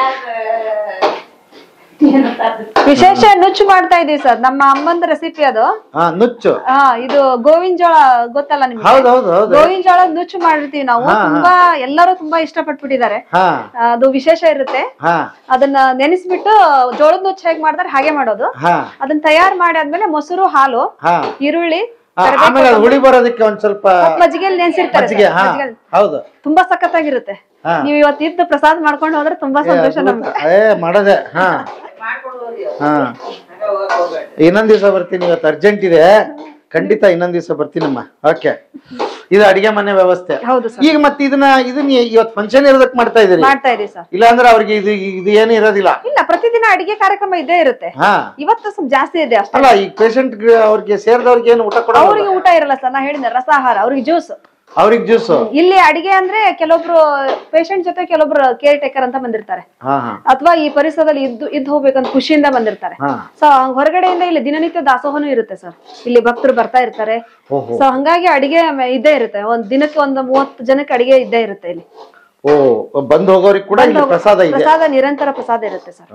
ವಿಶೇಷ ನುಚ್ಚು ಮಾಡ್ತಾ ಇದೀವಿ ಸರ್ ನಮ್ಮ ಅಮ್ಮಂದ ರೆಸಿಪಿ ಅದು ಹಾ ನುಚ್ಚು ಹಾ ಇದು ಗೋವಿನ ಜೋಳ ಗೊತ್ತಲ್ಲ ನಿಮ್ಗೆ ಹೌದು ಹೌದು ಹೌದು ಗೋವಿನ ಜೋಳ ನುಚ್ಚು ಮಾಡಿರ್ತೀವಿ ನಾವು ತುಂಬಾ ಎಲ್ಲರೂ ತುಂಬಾ ಇಷ್ಟಪಟ್ಬಿಟ್ಟಿದ್ದಾರೆ ಹಾ ಅದು ವಿಶೇಷ ಇರುತ್ತೆ ಹಾ ಅದನ್ನ ನೆನೆಸ್ಬಿಟ್ಟು ಜೋಳದ ನುಚ್ಚು ಹೇಗ್ ಮಾಡ್ತಾರೆ ಹಾಗೆ ಮಾಡೋದು ಹಾ ಅದನ್ನ ತಯಾರು ಮಾಡಿ ಆದ್ಮೇಲೆ ಮೊಸರು ಹಾಲು ಹಾ ಈರುಳ್ಳಿ ಆ, ಆಮೇಲೆ ಅದು ಹುಳಿ ಬರೋದಕ್ಕೆ ಒಂದ್ ಸ್ವಲ್ಪ ಮಜ್ಜಿಗೆಯಲ್ಲಿ ನೆನ್ಸಿರ್ತಾರೆ ಮಜ್ಜಿಗೆ sir, ಹಾ ಮಜ್ಜಿಗೆಲ್. ಹೌದು ತುಂಬಾ ಸಖತ್ತಾಗಿರುತ್ತೆ ಹಾ. ನೀವು ಇವತ್ತಿದ್ದು ಪ್ರಸಾದ್ ಮಾಡ್ಕೊಂಡು ಹೋದ್ರೆ ತುಂಬಾ ಸಂತೋಷ ನಮ್ಗೆ ಏ ಮಾಡದೆ ಹಾ ಹಾ ಇನ್ನೊಂದ್ ದಿವಸ ಬರ್ತೀನಿ ಇವತ್ತು ಅರ್ಜೆಂಟ್ ಇದೆ ಖಂಡಿತ ಇನ್ನೊಂದ್ ದಿವಸ ಬರ್ತೀನಮ್ಮ ಓಕೆ ಇದು ಅಡಿಗೆ ಮನೆ ವ್ಯವಸ್ಥೆ ಹೌದು ಸರ್ ಈಗ ಮತ್ತೆ ಇದನ್ನ ಇದನ್ನ ಇವತ್ತು ಫಂಕ್ಷನ್ ಇರೋದಕ್ ಮಾಡ್ತಾ ಇದೀರಿ ಮಾಡ್ತಾ ಇದೀವಿ ಸರ್ ಇಲ್ಲ ಅಂದ್ರೆ ಅವ್ರಿಗೆ ಇದು ಇದು ಏನು ಇರೋದಿಲ್ಲ ಇಲ್ಲ ಪ್ರತಿದಿನ ಅಡಿಗೆ ಕಾರ್ಯಕ್ರಮ ಇದ್ದೇ ಇರುತ್ತೆ ಹಾ ಇವತ್ತು ಸ್ವಲ್ಪ ಜಾಸ್ತಿ ಇದೆ ಅಷ್ಟೇ ಅಲ್ಲ ಈ ಪೇಷಂಟ್ ಅವ್ರಿಗೆ ಸೇರಿದವ್ರಿಗೆ ಏನು ಊಟ ಕೊಡೋಲ್ಲ ಅವ್ರಿಗೆ ಊಟ ಇರಲ್ಲ ಸರ್ ನಾ ಹೇಳಿದೆ ರಸಾಹಾರ ಅವ್ರಿಗೆ ಜ್ಯೂಸ್ ಅವ್ರಿಗೆ ಜ್ಯೂಸ್ ಇಲ್ಲಿ ಅಡಿಗೆ ಅಂದ್ರೆ ಕೆಲವೊಬ್ರು ಪೇಷಂಟ್ ಜೊತೆ ಕೆಲವೊಬ್ರು ಕೇರ್ ಟೇಕರ್ ಅಂತ ಬಂದಿರ್ತಾರೆ ಹಾ ಹಾ ಅಥವಾ ಈ ಪರಿಸರದಲ್ಲಿ ಇದ್ದು ಇದ್ದು ಹೋಗ್ಬೇಕಂತ ಖುಷಿಯಿಂದ ಬಂದಿರ್ತಾರೆ ಹಾ ಸೊ ಹೊರಗಡೆಯಿಂದ ಇಲ್ಲಿ ದಿನನಿತ್ಯ ದಾಸೋಹನೂ ಇರುತ್ತೆ ಸರ್ ಇಲ್ಲಿ ಭಕ್ತರು ಬರ್ತಾ ಇರ್ತಾರೆ ಓಹೋ ಸೊ ಹಂಗಾಗಿ ಅಡಿಗೆ ಮ- ಇದ್ದೇ ಇರುತ್ತೆ ಒಂದ್ ದಿನಕ್ಕೆ ಒಂದು ಮೂವತ್ತು ಜನಕ್ಕೆ ಅಡಿಗೆ ಇದ್ದೇ ಇರುತ್ತೆ ಇಲ್ಲಿ ಓ ಬಂದು ಹೋಗೋರಿಗೆ ಕೂಡ ಇಲ್ಲಿ ಪ್ರಸಾದ ಇದೆ ಪ್ರಸಾದ ನಿರಂತರ ಪ್ರಸಾದ ಇರುತ್ತೆ ಸರ್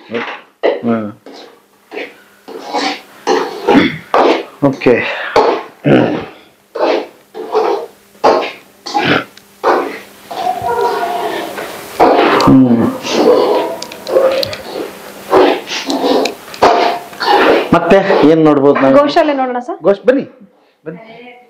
ಹ್ಮ್ ಓಕೆ ಹ್ಮ್. ಮತ್ತೆ ಏನ್ ನೋಡ್ಬೋದು ನಾವು ಗೋಶಾಲೆ ನೋಡೋಣ ಸರ್ ಗೋಷ್ಠ ಬನ್ನಿ ಬನ್ನಿ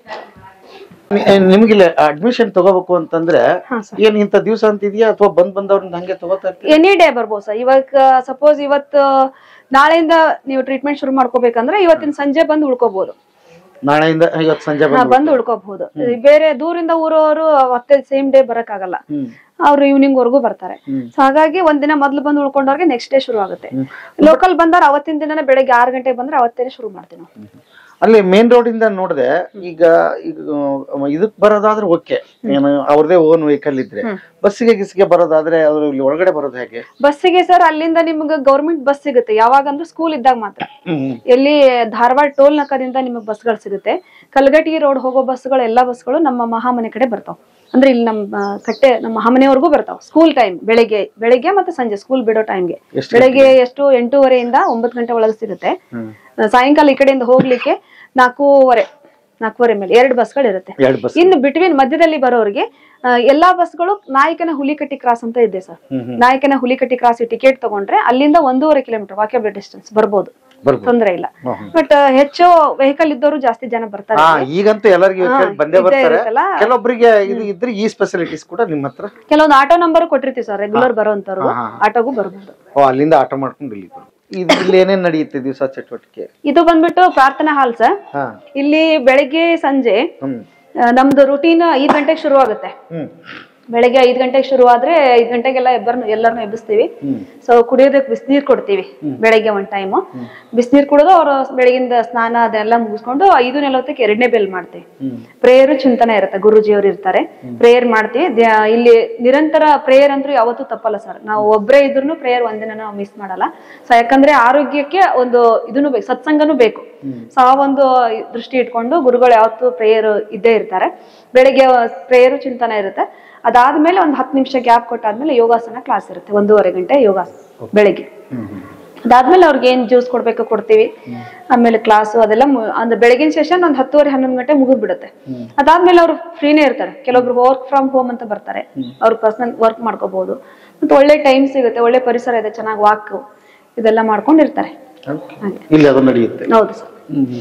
ನಿ- ನಿಮ್ಗಿಲ್ಲ ಅಡ್ಮಿಷನ್ ತಗೋಬೇಕು ಅಂತಂದ್ರೆ ಹಾ, sir. ಏನ್ ಇಂಥ ದಿವಸ ಅಂತ ಇದೆಯಾ ಅಥವಾ ಬಂದ್ ಬಂದವ್ರನ್ನ ಹಂಗೆ ತಗೋತಾ ಇರ್ತೀರಾ ಎನಿ ಡೇ ಬರ್ಬೋದು ಸರ್ ಇವಾಗ ಸಪೋಸ್ ಇವತ್ತು ನಾಳೆಯಿಂದ ನೀವು ಟ್ರೀಟ್ಮೆಂಟ್ ಶುರು ಮಾಡ್ಕೋಬೇಕಂದ್ರೆ ಇವತ್ತಿನ ಸಂಜೆ ಬಂದು ಉಳ್ಕೋಬಹುದು ನಾಳೆಯಿಂದ ಇವತ್ತು ಸಂಜೆ ಹಾ, ಬಂದು ಬಂದು ಉಳ್ಕೋಬಹುದು ಬೇರೆ ದೂರಿಂದ ಊರವರು ಮತ್ತೆ ಸೇಮ್ ಡೇ ಬರಕ್ ಆಗಲ್ಲ ಹ್ಮ್ ಅವ್ರು ಈವ್ನಿಂಗ್ ವರ್ಗೂ ಬರ್ತಾರೆ ಹ್ಮ್. ಸೊ ಹಾಗಾಗಿ ಒಂದಿನ ಮೊದ್ಲು ಬಂದು ಉಳ್ಕೊಂಡವ್ರಿಗೆ ನೆಕ್ಸ್ಟ್ ಡೇ ಶುರು ಆಗುತ್ತೆ ಲೋಕಲ್ ಬಂದವ್ರು ಅವತ್ತಿನ ದಿನನೇ ಬೆಳಗ್ಗೆ ಆರು ಗಂಟೆಗೆ ಬಂದ್ರೆ ಅವತ್ತೇ ಶುರು ಮಾಡ್ತೀವಿ ನಾವು ಅಲ್ಲಿ ಮೇನ್ ರೋಡ್ ಇಂದ ನೋಡಿದೆ ಈಗ ಈಗ ಅಹ್, ಇದಕ್ ಬರೋದಾದ್ರೆ ಓಕೆ ಏನು ಅವ್ರದೇ ಓನ್ ವೆಹಿಕಲ್ ಇದ್ರೆ ಬಸ್ಸಿಗೆ ಗಿಸ್ಗೆ ಬರೋದಾದ್ರೆ ಅವ್ರು ಇಲ್ಲಿ ಒಳಗಡೆ ಬರೋದು ಹೇಗೆ ಬಸ್ಸಿಗೆ ಸರ್ ಅಲ್ಲಿಂದ ನಿಮ್ಗೆ ಗೌರ್ಮೆಂಟ್ ಬಸ್ ಸಿಗುತ್ತೆ ಯಾವಾಗಂದ್ರೆ ಸ್ಕೂಲ್ ಇದ್ದಾಗ ಮಾತ್ರ ಹ್ಮ್ ಎಲ್ಲಿ ಧಾರವಾಡ ಟೋಲ್ ನಕದಿಂದ ನಿಮಗೆ ಬಸ್ಗಳು ಸಿಗುತ್ತೆ ಕಲ್ಗಟ್ಟಿ ರೋಡ್ ಹೋಗೋ ಬಸ್ಗಳು ಎಲ್ಲಾ ಬಸ್ಗಳು ನಮ್ಮ ಮಹಾಮನೆ ಕಡೆ ಬರ್ತಾವ ಅಂದ್ರೆ ಇಲ್ಲಿ ನಮ್ಮ ಆ, ಕಟ್ಟೆ ನಮ್ಮ ಮಹಾಮನೆವರೆಗೂ ಬರ್ತಾವ ಸ್ಕೂಲ್ ಟೈಮ್ ಬೆಳಿಗ್ಗೆ ಬೆಳಿಗ್ಗೆ ಮತ್ತೆ ಸಂಜೆ ಸ್ಕೂಲ್ ಬಿಡೋ ಟೈಮ್ಗೆ ಎಷ್ಟು ಬೆಳಿಗ್ಗೆ ಎಷ್ಟು ಎಂಟೂವರೆಯಿಂದ ಒಂಬತ್ತು ಗಂಟೆ ಒಳಗೆ ಸಿಗುತ್ತೆ ಹ್ಮ್ ಆ, ಸಾಯಂಕಾಲ ಈ ಕಡೆಯಿಂದ ಹೋಗ್ಲಿಕ್ಕೆ ನಾಲ್ಕೂವರೆ ನಾಲ್ಕೂವರೆ ಮೇಲೆ ಎರಡು ಬಸ್ಗಳು ಇರುತ್ತೆ ಎರಡು ಬಸ್ ಇನ್ನು ಬಿಟ್ವೀನ್ ಮಧ್ಯದಲ್ಲಿ ಬರೋರಿಗೆ ಆ, ಎಲ್ಲಾ ಬಸ್ಗಳು ನಾಯಕನ ಹುಲಿಕಟ್ಟಿ ಕ್ರಾಸ್ ಅಂತ ಇದೆ ಸರ್ ಹ್ಮ್ ಹ್ಮ್ ನಾಯಕನ ಹುಲಿಕಟ್ಟಿ ಕ್ರಾಸ್ ಟಿಕೆಟ್ ತಗೊಂಡ್ರೆ ಅಲ್ಲಿಂದ ಒಂದೂವರೆ ಕಿಲೋಮೀಟರ್ ವಾಕ್ಯಬಲ್ ಡಿಸ್ಟೆನ್ಸ್ ಬರ್ಬೋದು ಬರ್ಬೋದು ತೊಂದ್ರೆ ಇಲ್ಲ ಹ್ಮ್ ಹ್ಮ್. ಬಟ್ ಹೆಚ್ಚು ವೆಹಿಕಲ್ ಇದ್ದವರು ಜಾಸ್ತಿ ಜನ ಬರ್ತಾರೆ ಹಾ ಈಗಂತೂ ಎಲ್ಲರಿಗೂ ಹಾ, ಬಂದೇ ಇದ್ದೇ ಬರ್ತಾರೆ ಇರುತ್ತಲ್ಲ. ಕೆಲವೊಬ್ಬರಿಗೆ ಇದು ಇದ್ರೆ ಈ ಸ್ಪೆಸಿಲಿಟೀಸ್ ಕೂಡ ನಿಮ್ಮ ಹತ್ರ ಕೆಲವೊಂದು ಆಟೋ ನಂಬರ್ ಕೊಟ್ಟಿರ್ತೀವಿ ಸರ್ ರೆಗ್ಯುಲರ್ ಬರೋಂತವ್ರು ಹಾ, ಹಾ. ಆಟೋಗೂ ಬರ್ಬೋದು ಓ ಅಲ್ಲಿಂದ ಆಟೋ ಮಾಡ್ಕೊಂಡು ಇಲ್ಲಿ ಬರೋದು. ಇದು ಇಲ್ಲಿ ಏನೇನ್ ನಡೆಯುತ್ತೆ ದಿವಸ ಚಟುವಟಿಕೆ ಇದು ಬಂದ್ಬಿಟ್ಟು ಪ್ರಾರ್ಥನಾ ಹಾಲ್ ಸರ್ ಹಾ ಇಲ್ಲಿ ಬೆಳಿಗ್ಗೆ ಸಂಜೆ ಹ್ಮ್ ಆ, ನಮ್ದು ರುಟೀನ್ ಐದ್ ಗಂಟೆಗೆ ಶುರು ಆಗುತ್ತೆ ಹ್ಮ್ ಬೆಳಗ್ಗೆ ಐದ್ ಗಂಟೆಗೆ ಶುರು ಆದ್ರೆ ಐದ್ ಗಂಟೆಗೆಲ್ಲ ಎಬ್ಬರ್ನು ಎಲ್ಲರನ್ನು ಎಬ್ಬಿಸ್ತೀವಿ ಹ್ಮ್ ಸೊ ಕುಡಿಯೋದಕ್ಕೆ ಬಿಸಿನೀರ್ ಕೊಡ್ತೀವಿ ಬೆಳಗ್ಗೆ ಒಂದ್ ಟೈಮು ಬಿಸಿನೀರ್ ಕುಡಿದು ಅವ್ರು ಬೆಳಗಿಂದ ಸ್ನಾನ ಅದೆಲ್ಲ ಮುಗಿಸ್ಕೊಂಡು ಐದು ನಲವತ್ತಕ್ಕೆ ಎರಡನೇ ಬೆಲ್ ಮಾಡ್ತೀವಿ ಹ್ಮ್ ಪ್ರೇಯರು ಚಿಂತನೆ ಇರುತ್ತೆ ಗುರುಜಿಯವರು ಇರ್ತಾರೆ ಪ್ರೇಯರ್ ಮಾಡ್ತೀವಿ ದ್ಯಾ- ಇಲ್ಲಿ ನಿರಂತರ ಪ್ರೇಯರ್ ಅಂತೂ ಯಾವತ್ತೂ ತಪ್ಪಲ್ಲ ಸರ್ ನಾವು ಒಬ್ಬರೇ ಇದ್ರೂ ಪ್ರೇಯರ್ ಒಂದಿನ ನಾವು ಮಿಸ್ ಮಾಡಲ್ಲ ಸೊ ಯಾಕಂದ್ರೆ ಆರೋಗ್ಯಕ್ಕೆ ಒಂದು ಇದನ್ನು ಬೇಕು ಸತ್ಸಂಗನೂ ಬೇಕು ಸೊ ಆ ಒಂದು ದೃಷ್ಟಿ ಇಟ್ಕೊಂಡು ಗುರುಗಳು ಯಾವತ್ತೂ ಪ್ರೇಯರ್ ಇದ್ದೇ ಇರ್ತಾರೆ ಬೆಳಿಗ್ಗೆ ಪ್ರೇಯರು ಚಿಂತನೆ ಇರುತ್ತೆ ಅದಾದ್ಮೇಲೆ ಒಂದು ಹತ್ತು ನಿಮಿಷ ಗ್ಯಾಪ್ ಕೊಟ್ಟಾದ್ಮೇಲೆ ಯೋಗಾಸನ ಕ್ಲಾಸ್ ಇರುತ್ತೆ ಒಂದೂವರೆ ಗಂಟೆ ಯೋಗಾಸನ ಬೆಳಿಗ್ಗೆ ಹ್ಮ್ ಹ್ಮ್ ಅದಾದ್ಮೇಲೆ ಅವ್ರಿಗೆ ಏನ್ ಜ್ಯೂಸ್ ಕೊಡ್ಬೇಕು ಕೊಡ್ತೀವಿ ಆಮೇಲೆ ಕ್ಲಾಸು ಅದೆಲ್ಲ ಮು- ಅಂದ್ರೆ ಬೆಳಗಿನ ಸೆಷನ್ ಒಂದ್ ಹತ್ತುವರೆ ಹನ್ನೊಂದು ಗಂಟೆ ಮುಗಿದ್ ಬಿಡುತ್ತೆ ಅದಾದ್ಮೇಲೆ ಅವ್ರು ಫ್ರೀನೇ ಇರ್ತಾರೆ ಕೆಲವೊಬ್ರು ವರ್ಕ್ ಫ್ರಮ್ ಹೋಮ್ ಅಂತ ಬರ್ತಾರೆ ಅವ್ರು ಪರ್ಸನಲ್ ವರ್ಕ್ ಮಾಡ್ಕೋಬಹುದು ಮತ್ತೆ ಒಳ್ಳೆ ಟೈಮ್ ಸಿಗುತ್ತೆ ಒಳ್ಳೆ ಪರಿಸರ ಇದೆ ಚೆನ್ನಾಗಿ ವಾಕ್ ಇದೆಲ್ಲ ಮಾಡ್ಕೊಂಡಿರ್ತಾರೆ Okay. ಇಲ್ಲಿ ಅದು ನಡೆಯುತ್ತೆ ಹೌದು ಸರ್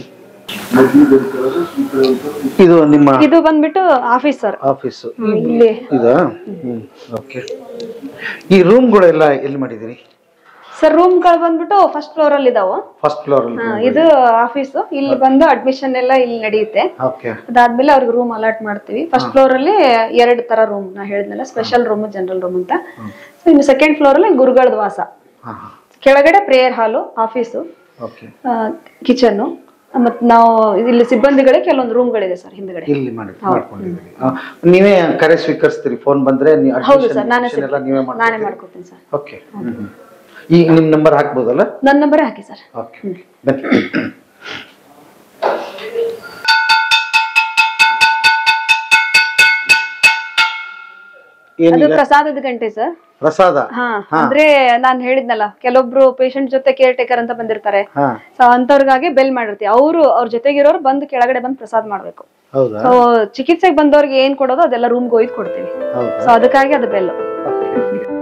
ಇದು ನಿಮ್ಮ ಇದು ಬಂದ್ಬಿಟ್ಟು ಆಫೀಸ್ ಸರ್ ಆಫೀಸು ಇಲ್ಲಿ ಇದಾ ಹ್ಮ್ ಓಕೆ ಈ ರೂಮ್ಗಳೆಲ್ಲ ಎಲ್ಲಿ ಮಾಡಿದಿರಿ ಸರ್ ರೂಮ್ಗಳು ಬಂದ್ಬಿಟ್ಟು ಫಸ್ಟ್ ಫ್ಲೋರ್ ಅಲ್ಲಿ ಇದಾವು ಫಸ್ಟ್ ಫ್ಲೋರ್ ಅಲ್ಲಿ ಹಾ, ಇದು ಆಫೀಸ್ ಇಲ್ಲಿ ಬಂದು ಅಡ್ಮಿಷನ್ ಎಲ್ಲ ಇಲ್ಲಿ ನಡೆಯುತ್ತೆ ಓಕೆ ಅದಾದ್ಮೇಲೆ ಅವ್ರಿಗೆ ರೂಮ್ ಅಲಾಟ್ ಮಾಡ್ತೀವಿ ಫಸ್ಟ್ ಫ್ಲೋರ್ ಅಲ್ಲಿ ಎರಡು ತರ ರೂಮ್ ನಾ ಹೇಳಿದ್ನಲ್ಲ ಸ್ಪೆಷಲ್ ರೂಮ್ ಜನರಲ್ ರೂಮ್ ಅಂತ So, ಇನ್ನು ಸೆಕೆಂಡ್ ಫ್ಲೋರ್ ಅಲ್ಲಿ ಗುರುಗಳದ ವಾಸ ಹಾ ಹಾ ಕೆಳಗಡೆ ಪ್ರೇಯರ್ ಹಾಲು ಆಫೀಸು ಓಕೆ ಕಿಚನ್ ಮತ್ ನಾವು ಇಲ್ಲಿ ಸಿಬ್ಬಂದಿಗಳಿಗೆ ಕೆಲವೊಂದು ರೂಮ್ಗಳಿದೆ ಸರ್ ಹಿಂದ್ಗಡೆ ಇಲ್ಲಿ ಮಾಡಿ ಮಾಡ್ಕೊಂಡಿದ್ದೀರಿ ಆ, ನೀವೇ ಕರೆ ಸ್ವೀಕರಿಸ್ತೀರಿ ಫೋನ್ ಬಂದ್ರೆ ನೀವು ಹೌದು admission- ಸರ್ ನಾನೇ admission ಎಲ್ಲ ನೀವೇ ನಾನೇ ಮಾಡ್ಕೊತೀರಿ ಮಾಡ್ಕೊತೀನಿ ಸರ್ ಓಕೆ ಈಗ ನಿಮ್ ನಂಬರ್ ಹಾಕ್ಬೋದಲ್ಲ ನನ್ನ ನಂಬರೇ ಹಾಕಿ ಸರ್ ಓಕೆ ಬನ್ನಿ ಅದು ಏನೀಗ ಪ್ರಸಾದದ ಗಂಟೆ ಸರ್ ಪ್ರಸಾದ ಹಾ ಅಂದ್ರೆ ನಾನ್ ಹೇಳಿದ್ನಲ್ಲ ಕೆಲವೊಬ್ರು ಪೇಷಂಟ್ ಜೊತೆ ಕೇರ್ ಟೇಕರ್ ಅಂತ ಬಂದಿರ್ತಾರೆ ಹಾ ಸೊ ಅಂತವ್ರಿಗಾಗಿ ಬೆಲ್ ಮಾಡಿರ್ತೀವಿ ಅವರು ಅವ್ರ ಜೊತೆಗಿರೋರು ಬಂದು ಕೆಳಗಡೆ ಬಂದು ಪ್ರಸಾದ ಮಾಡ್ಬೇಕು ಹೌದಾ ಸೊ ಚಿಕಿತ್ಸೆಗೆ ಬಂದವ್ರಿಗೆ ಏನ್ ಕೊಡೋದು ಅದೆಲ್ಲ ರೂಮ್ಗೆ ಒಯ್ದು ಕೊಡ್ತೀವಿ ಹೌದಾ ಸೊ ಅದಕ್ಕಾಗಿ ಅದು ಬೆಲ್ Okay.